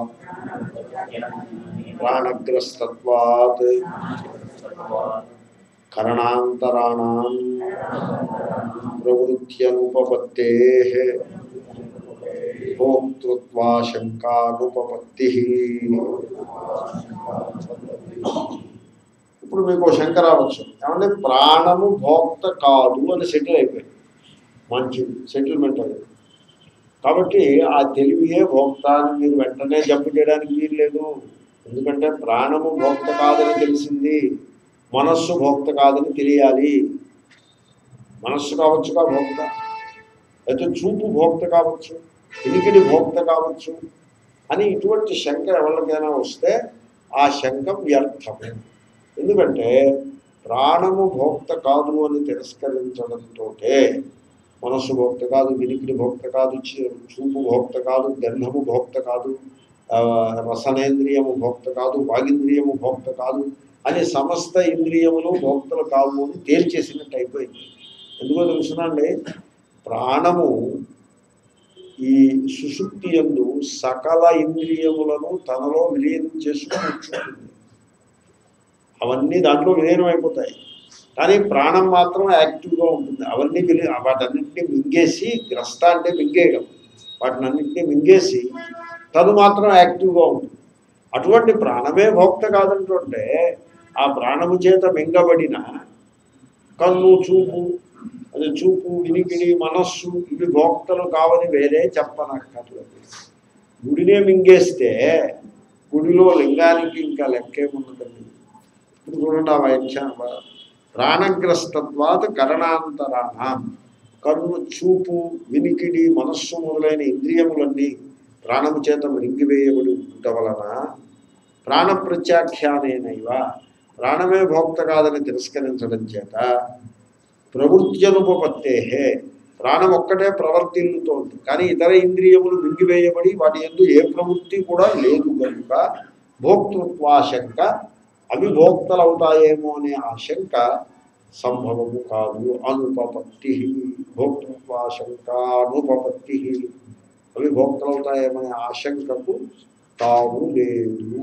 ప్రాణగ్రస్తత్వాత్ కరణాంతరాణం ప్రవృత్యనుపపత్తే భోక్తృత్వాశంకానుపపత్తి ఇప్పుడు మీకు శంక రావచ్చు ఏమంటే ప్రాణము భోక్త కాదు అని సెటిల్ అయిపోయింది మంచిది సెటిల్మెంట్ అయింది కాబట్టి ఆ తెలివియే భోక్త అని మీరు వెంటనే జంపు చేయడానికి వీలు లేదు ఎందుకంటే ప్రాణము భోక్త కాదని తెలిసింది మనస్సు భోక్త కాదని తెలియాలి మనస్సు కావచ్చుగా భోక్త అయితే చూపు భోక్త కావచ్చు వినికిడి భోక్త కావచ్చు అని ఇటువంటి శంక ఎవరికైనా వస్తే ఆ శంక వ్యర్థము ఎందుకంటే ప్రాణము భోక్త కాదు అని తిరస్కరించడంతో మనస్సు భోక్త కాదు వినికిడి భోక్త కాదు చూ- చూపు భోక్త కాదు గంధము భోక్త కాదు ఆ, రసనేంద్రియము భోక్త కాదు వాగింద్రియము భోక్త కాదు అని సమస్త ఇంద్రియములు భోక్తలు కావు అని తేల్చేసినట్టు అయిపోయింది ఎందుకో తెలుసునండి ప్రాణము ఈ సుశుక్తి ఎందు సకల ఇంద్రియములను తనలో విలీనం చేసుకుని కూర్చుంటుంది అవన్నీ దాంట్లో విలీనం అయిపోతాయి కానీ ప్రాణం మాత్రం యాక్టివ్గా ఉంటుంది అవన్నీ విలి వాటన్నింటినీ మింగేసి గ్రస్త అంటే మింగేయడం వాటిని అన్నింటినీ మింగేసి తను మాత్రం యాక్టివ్గా ఉంటుంది అటువంటి ప్రాణమే భోక్త కాదంటుంటే ఆ ప్రాణము చేత మింగబడిన కన్ను చూపు అది చూపు వినికిడి మనస్సు ఇవి భోక్తలు కావని వేరే చెప్పనక్కర్లేదు గుడినే మింగేస్తే గుడిలో లింగానికి ఇంకా లెక్కేమున్నదండి ఇప్పుడు చూడండి ఆ వ్యాఖ్యాన ప్రాణగ్రస్తత్వాత కరణాంతరాణ కన్ను చూపు వినికిడి మనస్సు మొదలైన ఇంద్రియములన్నీ ప్రాణము చేత మృంగివేయబడి ఉంట వలన ప్రాణ ప్రత్యాఖ్యానేనైవ ప్రాణమే భోక్త కాదని తిరస్కరించడం చేత ప్రవృత్యనుపపత్తే ప్రాణం ఒక్కటే ప్రవర్తిల్లుతోంది కానీ ఇతర ఇంద్రియములు మింగివేయబడి వాటి ఎందు ఏ ప్రవృత్తి కూడా లేదు కనుక భోక్తృత్వాశంక అవి భోక్తలవుతాయేమో అనే ఆశంక సంభవము కాదు అనుపపత్తి భోక్తృత్వాశంక అనుపపత్తి అవి భోక్తలవుతాయేమనే ఆశంకకు తావు లేదు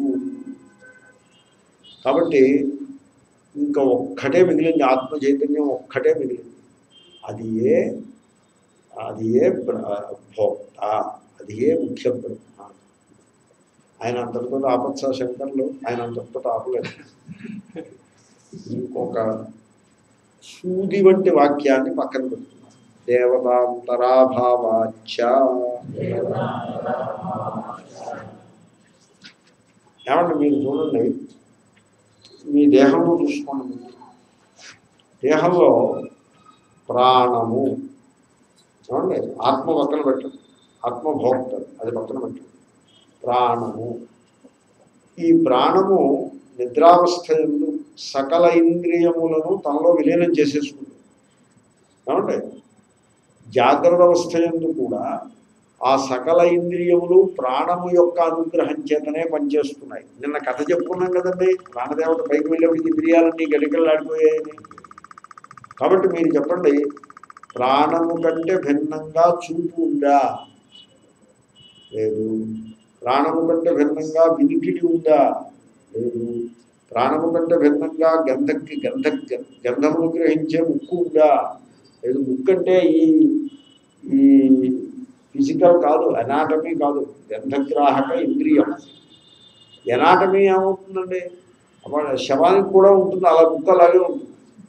కాబట్టి ఇంకా ఒక్కటే మిగిలింది ఆత్మ చైతన్యం ఒక్కటే మిగిలింది అది ఏ అది ఏ ప్ర- భోక్త అది ఏ ముఖ్య బ్రహ్మ ఆయన అంతటితో ఆపత్స శంకర్లు ఆయన అంతటితో ఆపలేదు ఇంకొక సూది వంటి వాక్యాన్ని పక్కన పెడుతున్నారు దేవతాంతరాభావాచ ఏమంటే మీరు చూడండి మీ దేహంలో చూసుకోండి మీరు. దేహంలో ప్రాణము చూడండి ఆత్మ పక్కన పెట్టండి ఆత్మ భోక్త అది పక్కన పెట్టండి ప్రాణము ఈ ప్రాణము నిద్రావస్థ ఎందు సకల ఇంద్రియములను తనలో విలీనం చేసేసుకుంది ఏమంటే జాగ్రత్త అవస్థ ఎందు కూడా ఆ సకల ఇంద్రియములు ప్రాణము యొక్క అనుగ్రహం చేతనే పనిచేస్తున్నాయి నిన్న కథ చెప్పుకున్నాం కదండి ప్రాణదేవత పైకి వెళ్ళేప్పుడు ఇంద్రియాలన్నీ గడిగలాడిపోయాయని కాబట్టి మీరు చెప్పండి ప్రాణము కంటే భిన్నంగా చూపు ఉందా లేదు ప్రాణము కంటే భిన్నంగా వినికిడి ఉందా లేదు ప్రాణము కంటే భిన్నంగా గంధకి గంధ గంధమును గ్రహించే ముక్కు ఉందా లేదు ముక్కు అంటే ఈ ఈ ఫిజికల్ కాదు అనాటమీ కాదు గంధగ్రాహక ఇంద్రియం ఎనాటమీ ఏమవుతుందండి అప్పుడు శవానికి కూడా ఉంటుంది అలా ముక్కు అలాగే ఉంటుంది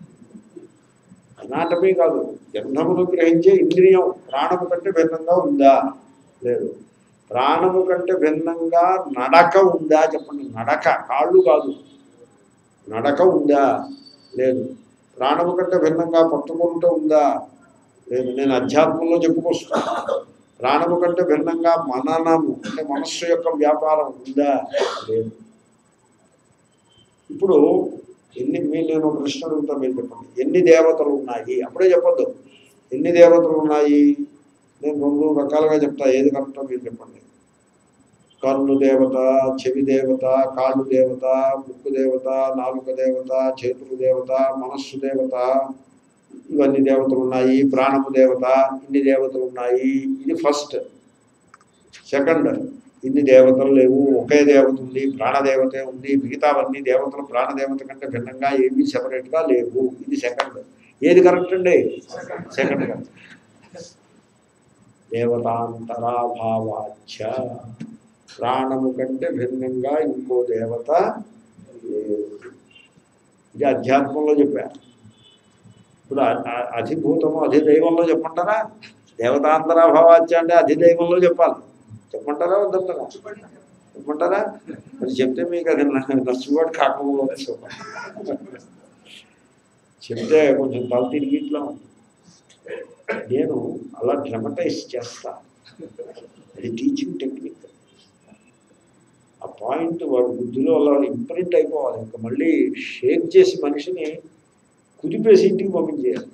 అనాటమీ కాదు గంధమును గ్రహించే ఇంద్రియం ప్రాణము కంటే భిన్నంగా ఉందా లేదు ప్రాణము కంటే భిన్నంగా నడక ఉందా చెప్పండి నడక కాళ్ళు కాదు నడక ఉందా లేదు ప్రాణము కంటే భిన్నంగా పట్టుకుంటూ ఉందా లేదు నేను అధ్యాత్మంలో చెప్పుకొస్తాను ప్రాణము కంటే భిన్నంగా మననము అంటే మనస్సు యొక్క వ్యాపారం ఉందా లేదు ఇప్పుడు ఎన్ని మీరు నేను ఒక ప్రశ్న అడుగుతా మీరు చెప్పండి ఎన్ని దేవతలు ఉన్నాయి అప్పుడే చెప్పొద్దు ఎన్ని దేవతలు ఉన్నాయి నేను రెండు రకాలుగా చెప్తా ఏది కరెక్టో మీరు చెప్పండి కన్ను దేవత చెవి దేవత కాళ్ళు దేవత ముక్కు దేవత నాలుక దేవత చేతులు దేవత మనస్సు దేవత ఇవన్నీ దేవతలు ఉన్నాయి ప్రాణము దేవత ఇన్ని దేవతలు ఉన్నాయి ఇది ఫస్ట్ సెకండ్ ఇన్ని దేవతలు లేవు ఒకే దేవత ఉంది ప్రాణదేవతే ఉంది మిగతావన్నీ దేవతలు ప్రాణదేవత కంటే భిన్నంగా ఏమీ సెపరేట్గా లేవు ఇది సెకండ్ ఏది కరెక్ట్ అండి సెకండ్ కరెక్ట్ దేవతాంతరాభావాచ ప్రాణము కంటే భిన్నంగా ఇంకో దేవత లేదు ఇది అధ్యాత్మంలో చెప్పారు ఇప్పుడు అ- అ- అధిభూతము అధిదైవంలో చెప్పంటారా దేవతాంతరాభావాచ అంటే అధిదైవంలో చెప్పాలి చెప్పంటారా వద్దంటారా చెప్పంటారా మరి చెప్తే మీకు అది న- నచ్చుబాటు కాకపోవచ్చు చెప్తే కొంచెం తల తిరిగి ఇట్లా ఉంది. నేను అలా డ్రమటైజ్ చేస్తా అది టీచింగ్ టెక్నిక్ ఆ పాయింట్ వాడి బుద్ధిలో అలా ఇంప్రింట్ అయిపోవాలి ఇంకా మళ్ళీ షేక్ చేసి మనిషిని కుదిపేసి ఇంటికి పంపించేయాలి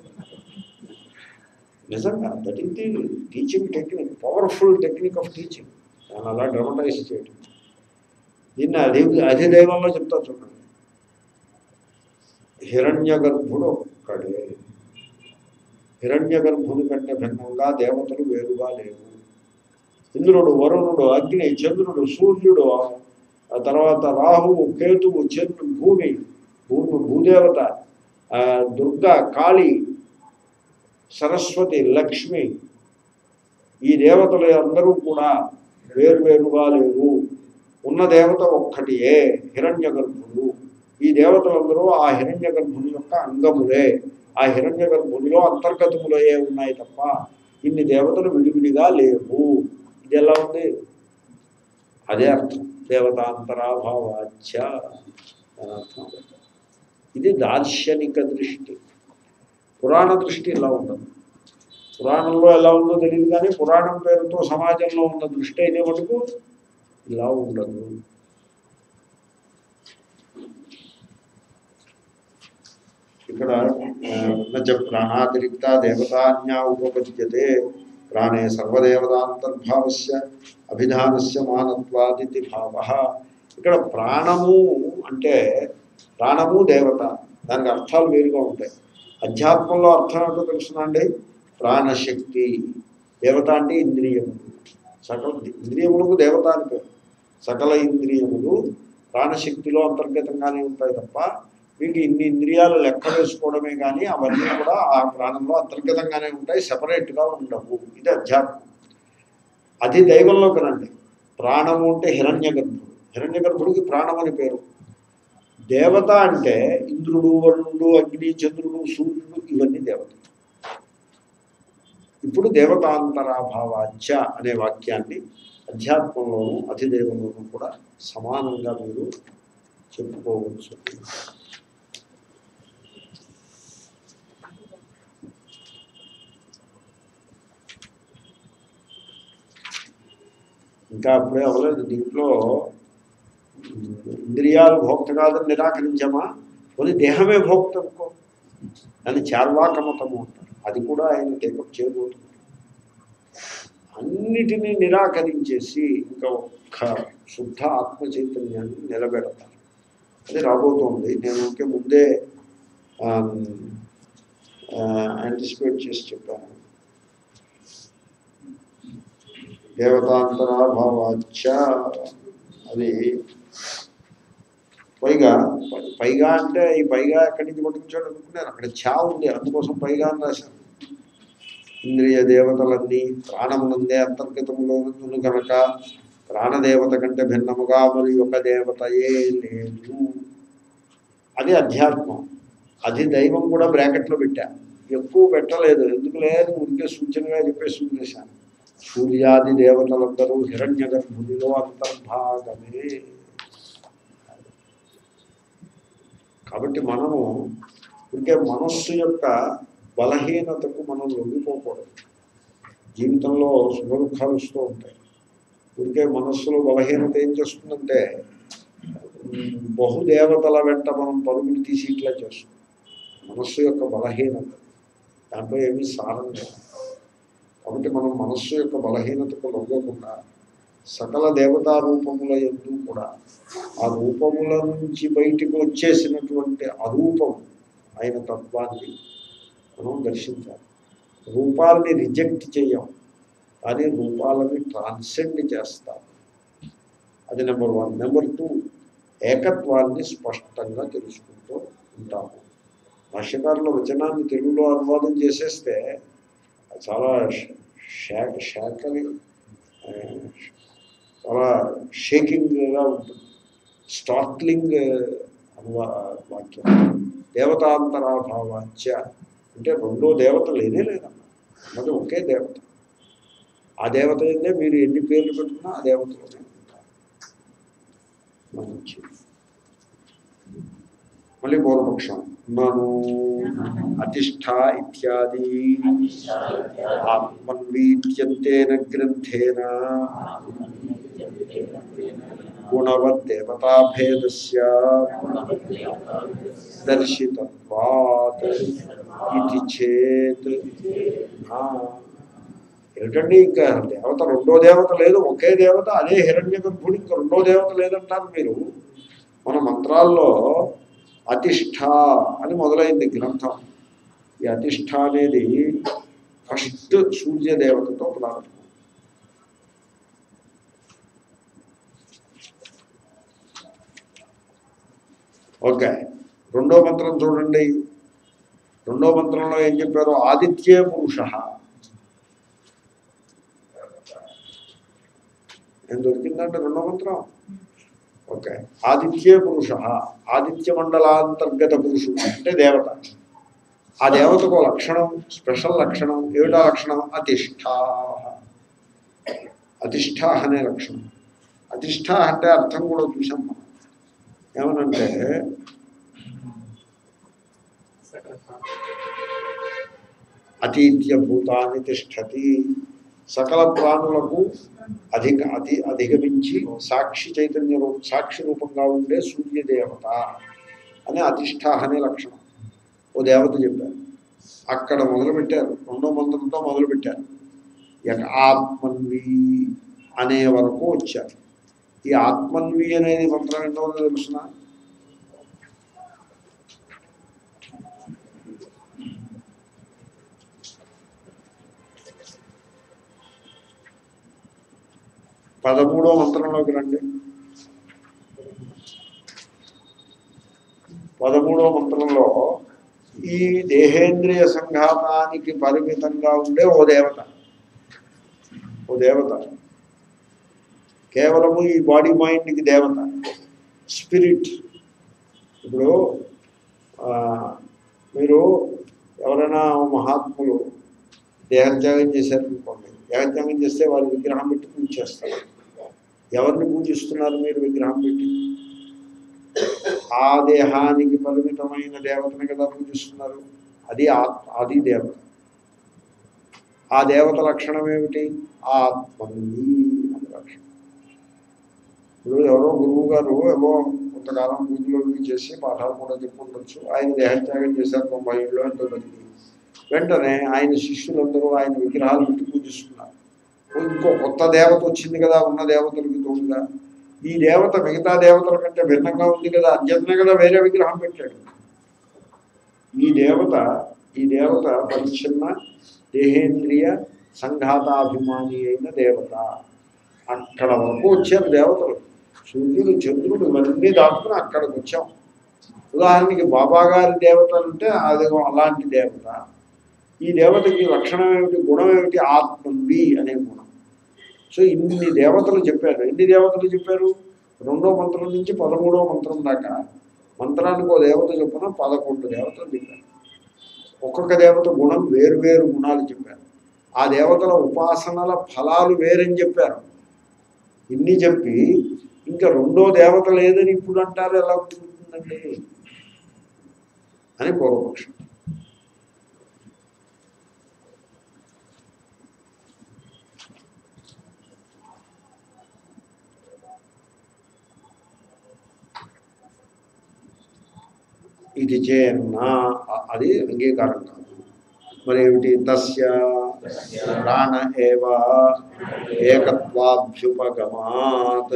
నిజంగా that is the teaching technique powerful technique of teaching దాన్ని అలా డ్రమటైజ్ చేయడం దీన్ని అధి అధిదైవంలో చెప్తా చూడండి హిరణ్య గర్భుడు ఒక్కడే హిరణ్య గర్భుని కంటే భిన్నంగా దేవతలు వేరుగా లేవు ఇంద్రుడు వరుణుడు అగ్ని చంద్రుడు సూర్యుడు ఆ తర్వాత రాహువు కేతువు చంద్రు భూమి భూమి భూదేవత ఆ, దుర్గా కాళీ సరస్వతి లక్ష్మి ఈ దేవతలు అందరూ కూడా వేరువేరుగా లేవు ఉన్న దేవత ఒక్కటియే హిరణ్య గర్భుడు ఈ దేవతలందరూ ఆ హిరణ్య గర్భుని యొక్క అంగములే ఆ హిరణ్య గర్భునిలో అంతర్గతములయ్యే ఉన్నాయి తప్ప ఇన్ని దేవతలు విడివిడిగా లేవు ఇది ఎలా ఉంది అదే అర్థం దేవతాంతరాభావాచ్య అని అర్థం ఇది దార్శనిక దృష్టి పురాణ దృష్టి ఇలా ఉండదు పురాణంలో ఎలా ఉందో తెలియదు కానీ పురాణం పేరుతో సమాజంలో ఉన్న దృష్టి అయితే మటుకు ఇలా ఉండదు ఇక్కడ ఆ, నచ ప్రాణాతిరిక్త దేవతాన్యా ఉపపద్యతే ప్రాణే సర్వదేవతాంతర్భావస్య అభిధానస్య మానత్వాదితి భావ ఇక్కడ ప్రాణము అంటే ప్రాణము దేవత దానికి అర్థాలు వేరుగా ఉంటాయి అధ్యాత్మంలో అర్థం ఏంటో తెలుసునండి ప్రాణశక్తి దేవత అంటే ఇంద్రియములు సకల ఇంద్రియములకు దేవత అని పేరు సకల ఇంద్రియములు ప్రాణశక్తిలో అంతర్గతంగానే ఉంటాయి తప్ప మీకు ఇన్ని ఇంద్రియాలు లెక్క వేసుకోవడమే కానీ అవన్నీ కూడా ఆ ప్రాణంలో అంతర్గతంగానే ఉంటాయి సెపరేట్గా ఉండవు ఇది అధ్యాత్మం అది దైవంలోకి రండి ప్రాణము అంటే హిరణ్య గర్భుడు హిరణ్య గర్భుడికి ప్రాణం అని పేరు దేవత అంటే ఇంద్రుడు వరుణుడు అగ్ని చంద్రుడు సూర్యుడు ఇవన్నీ దేవతలు ఇప్పుడు దేవతాంతరాభావాచ అనే వాక్యాన్ని అధ్యాత్మంలోనూ అధిదేవంలోనూ కూడా సమానంగా మీరు చెప్పుకోవచ్చు ఇంకా అప్పుడే అవ్వలేదు దీంట్లో ఉమ్, ఇంద్రియాలు భోక్త కాదని నిరాకరించామా కొన్ని దేహమే భోక్త అనుకో దాన్ని చార్వాకమతము అంటారు అది కూడా ఆయన టేకప్ చేయబోతున్నారు అన్నిటినీ నిరాకరించేసి ఇంకా ఒక్క శుద్ధ ఆత్మ చైతన్యాన్ని నిలబెడతారు అది రాబోతోంది నేను ఊరికే ముందే యాంటిసిపేట్ చేసి చెప్పాను దేవతాంతరాభావాచ అది పైగా పై- పైగా అంటే ఈ పైగా ఎక్కడి నుంచి పట్టుకొచ్చాడు అనుకున్నాను అక్కడ చా ఉంది అందుకోసం పైగా అని రాశాను ఇంద్రియ దేవతలన్నీ ప్రాణమునందే అంతర్గతములో ఉన్నది కనుక ప్రాణదేవత కంటే భిన్నముగా మరి ఒక దేవతయే లేదు అది అధ్యాత్మం అది దైవం కూడా బ్రాకెట్లో పెట్టా ఎక్కువ పెట్టలేదు ఎందుకు లేదు ఉంటే సూచనగా చెప్పేసి వదిలేశాను సూర్యాది దేవతలందరూ హిరణ్య గర్భునిలో అంతర్భాగమే కాబట్టి మనము ఇంకే మనస్సు యొక్క బలహీనతకు మనం లొంగిపోకూడదు జీవితంలో సుఖ దుఃఖాలు వస్తూ ఉంటాయి ఊరికే మనస్సులో బలహీనత ఏం చేస్తుందంటే ఉమ్, బహుదేవతల వెంట మనం పరుగులు తీసి ఇట్లా చేస్తాం మనస్సు యొక్క బలహీనత దాంట్లో ఏమీ సారం లేదు కాబట్టి మనం మనస్సు యొక్క బలహీనతకు లొంగకుండా సకల దేవతా రూపముల ఎందు కూడా ఆ రూపముల నుంచి బయటికి వచ్చేసినటువంటి అరూపం అయిన తత్వాన్ని మనం దర్శించాలి రూపాలని రిజెక్ట్ చేయం కానీ రూపాలని ట్రాన్సెండ్ చేస్తాం అది నెంబర్ వన్ నెంబర్ టూ ఏకత్వాన్ని స్పష్టంగా తెలుసుకుంటూ ఉంటాము భాష్యకారుల వచనాన్ని తెలుగులో అనువాదం చేసేస్తే అది చాలా షాక్ షాకని ఆ, చాలా షేకింగ్గా ఉంటుంది స్టార్ట్లింగ్ అనువా వాక్యం దేవతాంతరాభావాచ్య అంటే రెండో దేవత లేనే లేదన్న అది ఒకే దేవత ఆ దేవత అయితే మీరు ఎన్ని పేర్లు పెట్టుకున్నా ఆ దేవతలోనే ఉంటారు మంచి మళ్ళీ పూర్వపక్షం నను అతిష్ట ఇత్యాది ఆత్మన్వీత్యంతేన గ్రంథేన గుణవద్దేవతాభేదస్య దర్శితత్వాత్ ఇది చేత్ ఆ, ఏమిటండి ఇంకా దేవత రెండో దేవత లేదు ఒకే దేవత అదే హిరణ్య గర్భుడు ఇంకా రెండో దేవత లేదంటారు మీరు మన మంత్రాల్లో అతిష్ట అని మొదలైంది గ్రంథం ఈ అతిష్ట అనేది ఫస్ట్ సూర్యదేవతతో ప్రారంభం ఓకే రెండో మంత్రం చూడండి రెండో మంత్రంలో ఏం చెప్పారు ఆదిత్యే పురుష ఏం దొరికిందంటే రెండో మంత్రం ఓకే ఆదిత్యే పురుష ఆదిత్య మండలాంతర్గత పురుషుడు అంటే దేవత ఆ దేవతకు ఓ లక్షణం స్పెషల్ లక్షణం ఏమిటా లక్షణం అతిష్ట అతిష్ట అనే లక్షణం అతిష్ట అంటే అర్థం కూడా చూసాం మనం ఏమనంటే అతీత్య భూతాన్ని తిష్టతి సకల ప్రాణులకు అధిక అతి అధిగమించి సాక్షి చైతన్య రూప సాక్షి రూపంగా ఉండే సూర్యదేవత అనే అతిష్ట అనే లక్షణం ఓ దేవత చెప్పారు అక్కడ మొదలుపెట్టారు రెండో మంత్రంతో మొదలుపెట్టారు ఇక ఆత్మన్వి అనే వరకు వచ్చారు ఈ ఆత్మన్వి అనేది మంత్రం ఏంటో తెలుసిన పదమూడో మంత్రంలోకి రండి పదమూడో మంత్రంలో ఈ దేహేంద్రియ సంఘాతానికి పరిమితంగా ఉండే ఓ దేవత ఓ దేవత కేవలము ఈ బాడీ మైండ్కి దేవత స్పిరిట్ ఇప్పుడు ఆ, మీరు ఎవరైనా మహాత్ములు దేహత్యాగం చేశారనుకోండి దేహత్యాగం చేస్తే వారి విగ్రహం పెట్టి పూజ చేస్తారు ఎవరిని పూజిస్తున్నారు మీరు విగ్రహం పెట్టి ఆ దేహానికి పరిమితమైన దేవతని కదా పూజిస్తున్నారు అది ఆత్మ అది దేవత ఆ దేవత లక్షణం ఏమిటి ఆత్మని అని లక్షణం ఇప్పుడు ఎవరో గురువు గారు ఏవో కొంతకాలం పూజలు అవి చేసి పాఠాలు కూడా చెప్పుకుండొచ్చు ఆయన దేహత్యాగం చేశారు తొంభై ఏళ్ళు ఎంతో బతికి వెంటనే ఆయన శిష్యులందరూ ఆయన విగ్రహాలు పెట్టి పూజిస్తున్నారు ఇంకో కొత్త దేవత వచ్చింది కదా ఉన్న దేవతలకి తోడుగా ఈ దేవత మిగతా దేవతల కంటే భిన్నంగా ఉంది కదా అధ్యతనే కదా వేరే విగ్రహం పెట్టాడు ఈ దేవత ఈ దేవత పరిచ్ఛిన్న దేహేంద్రియ సంఘాతాభిమాని అయిన దేవత అక్కడ వరకు వచ్చారు దేవతలు సూర్యుడు చంద్రుడు ఇవన్నీ దాటుకుని అక్కడికి వచ్చాం ఉదాహరణకి బాబా గారి దేవత అంటే అది అలాంటి దేవత ఈ దేవతకి లక్షణం ఏమిటి గుణం ఏమిటి ఆత్మవి అనే గుణం సో ఇన్ని దేవతలు చెప్పారు ఎన్ని దేవతలు చెప్పారు రెండో మంత్రం నుంచి పదమూడో మంత్రం దాకా మంత్రానికి ఓ దేవత చొప్పున పదకొండు దేవతలు చెప్పారు ఒక్కొక్క దేవత గుణం వేరు వేరు గుణాలు చెప్పారు ఆ దేవతల ఉపాసనల ఫలాలు వేరని చెప్పారు ఇన్ని చెప్పి ఇంకా రెండో దేవత లేదని ఇప్పుడు అంటారు ఎలా కుదురుతుందండి అని పూర్వపక్షం ఇది చేన్న అది అంగీకారం కాదు మరి ఏమిటి తస్య ప్రాణ ఏవ ఏకత్వాభ్యుపగమాత్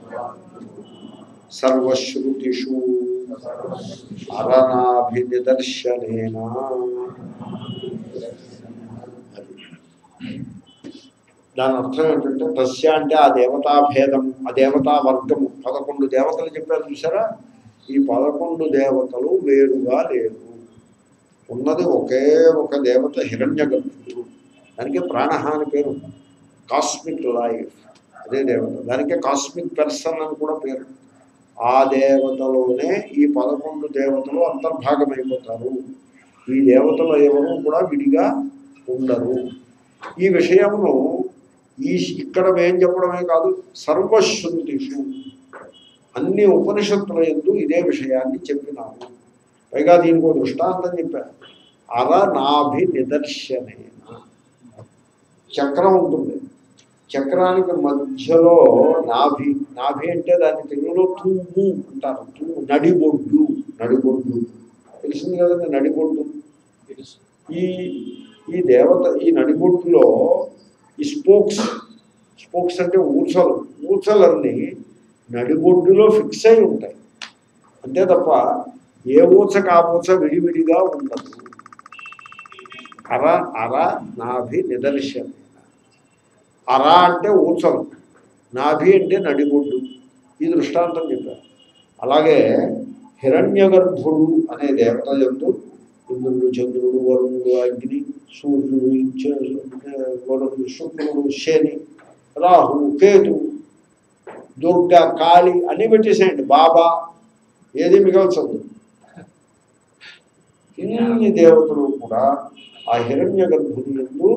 సర్వశ్రుతిషు అరణాభినిదర్శనేన దాని అర్థం ఏంటంటే తస్య అంటే ఆ దేవతా భేదం ఆ దేవతా వర్గము పదకొండు దేవతలు చెప్పారు చూసారా ఈ పదకొండు దేవతలు వేరుగా లేరు ఉన్నది ఒకే ఒక దేవత హిరణ్య గర్భుడు దానికే ప్రాణహ అని పేరు కాస్మిక్ లైఫ్ అదే దేవత దానికే కాస్మిక్ పర్సన్ అని కూడా పేరు ఆ దేవతలోనే ఈ పదకొండు దేవతలు అంతర్భాగమైపోతారు ఈ దేవతలు ఎవరు కూడా విడిగా ఉండరు ఈ విషయమును ఈ ఇక్కడ ఏం చెప్పడమే కాదు సర్వశ్రుతిషు అన్ని ఉపనిషత్తుల ఎందు ఇదే విషయాన్ని చెప్పినాము పైగా దీనికి ఒక దృష్టాంతం చెప్పారు అర నాభి నిదర్శనైన చక్రం ఉంటుంది చక్రానికి మధ్యలో నాభి నాభి అంటే దాన్ని తెలుగులో తూము అంటారు తూము నడిబొడ్డు నడిబొడ్డు తెలిసింది కదండి నడిబొడ్డు ఈ ఈ దేవత ఈ నడిబొడ్డులో ఈ స్పోక్స్ స్పోక్స్ అంటే ఊచలు ఊచలన్నీ నడిబొడ్డులో ఫిక్స్ అయి ఉంటాయి అంతే తప్ప ఏ ఊచకు ఆ ఊచ విడివిడిగా ఉండదు అర అర నాభి నిదర్శన అర అంటే ఊచలు నాభి అంటే నడిబొడ్డు ఈ దృష్టాంతం చెప్పారు అలాగే హిరణ్యగర్భుడు అనే దేవత ఎందు ఇంద్రుడు చంద్రుడు వరుణుడు అగ్ని సూర్యుడు చ- వరుణుడు శుక్రుడు శని రాహు కేతు దుర్గా కాళి అన్ని పెట్టేసేయండి బాబా ఏది మిగల్చదు ఇన్ని దేవతలు కూడా ఆ హిరణ్య గర్భుని ఎందు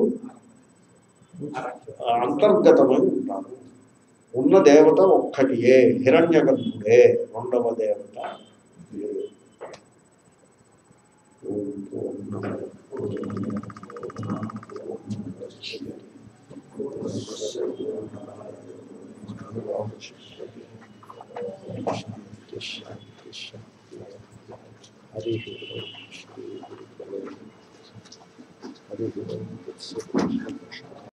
అంతర్గతమై ఉంటారు ఉన్న దేవత ఒక్కటియే హిరణ్య గర్భుడే రెండవ దేవత లేదు. ఓం పూర్ణమద పూర్ణమిదం పూర్ణాత్ పూర్ణముదచ్యతే పూర్ణస్య పూర్ణమాదాయ పూర్ణమేవావశిష్యతే. శాంతి శాంతి శాంతి హరి ఓం శ్రీ గురు హరి ఓం తత్సత్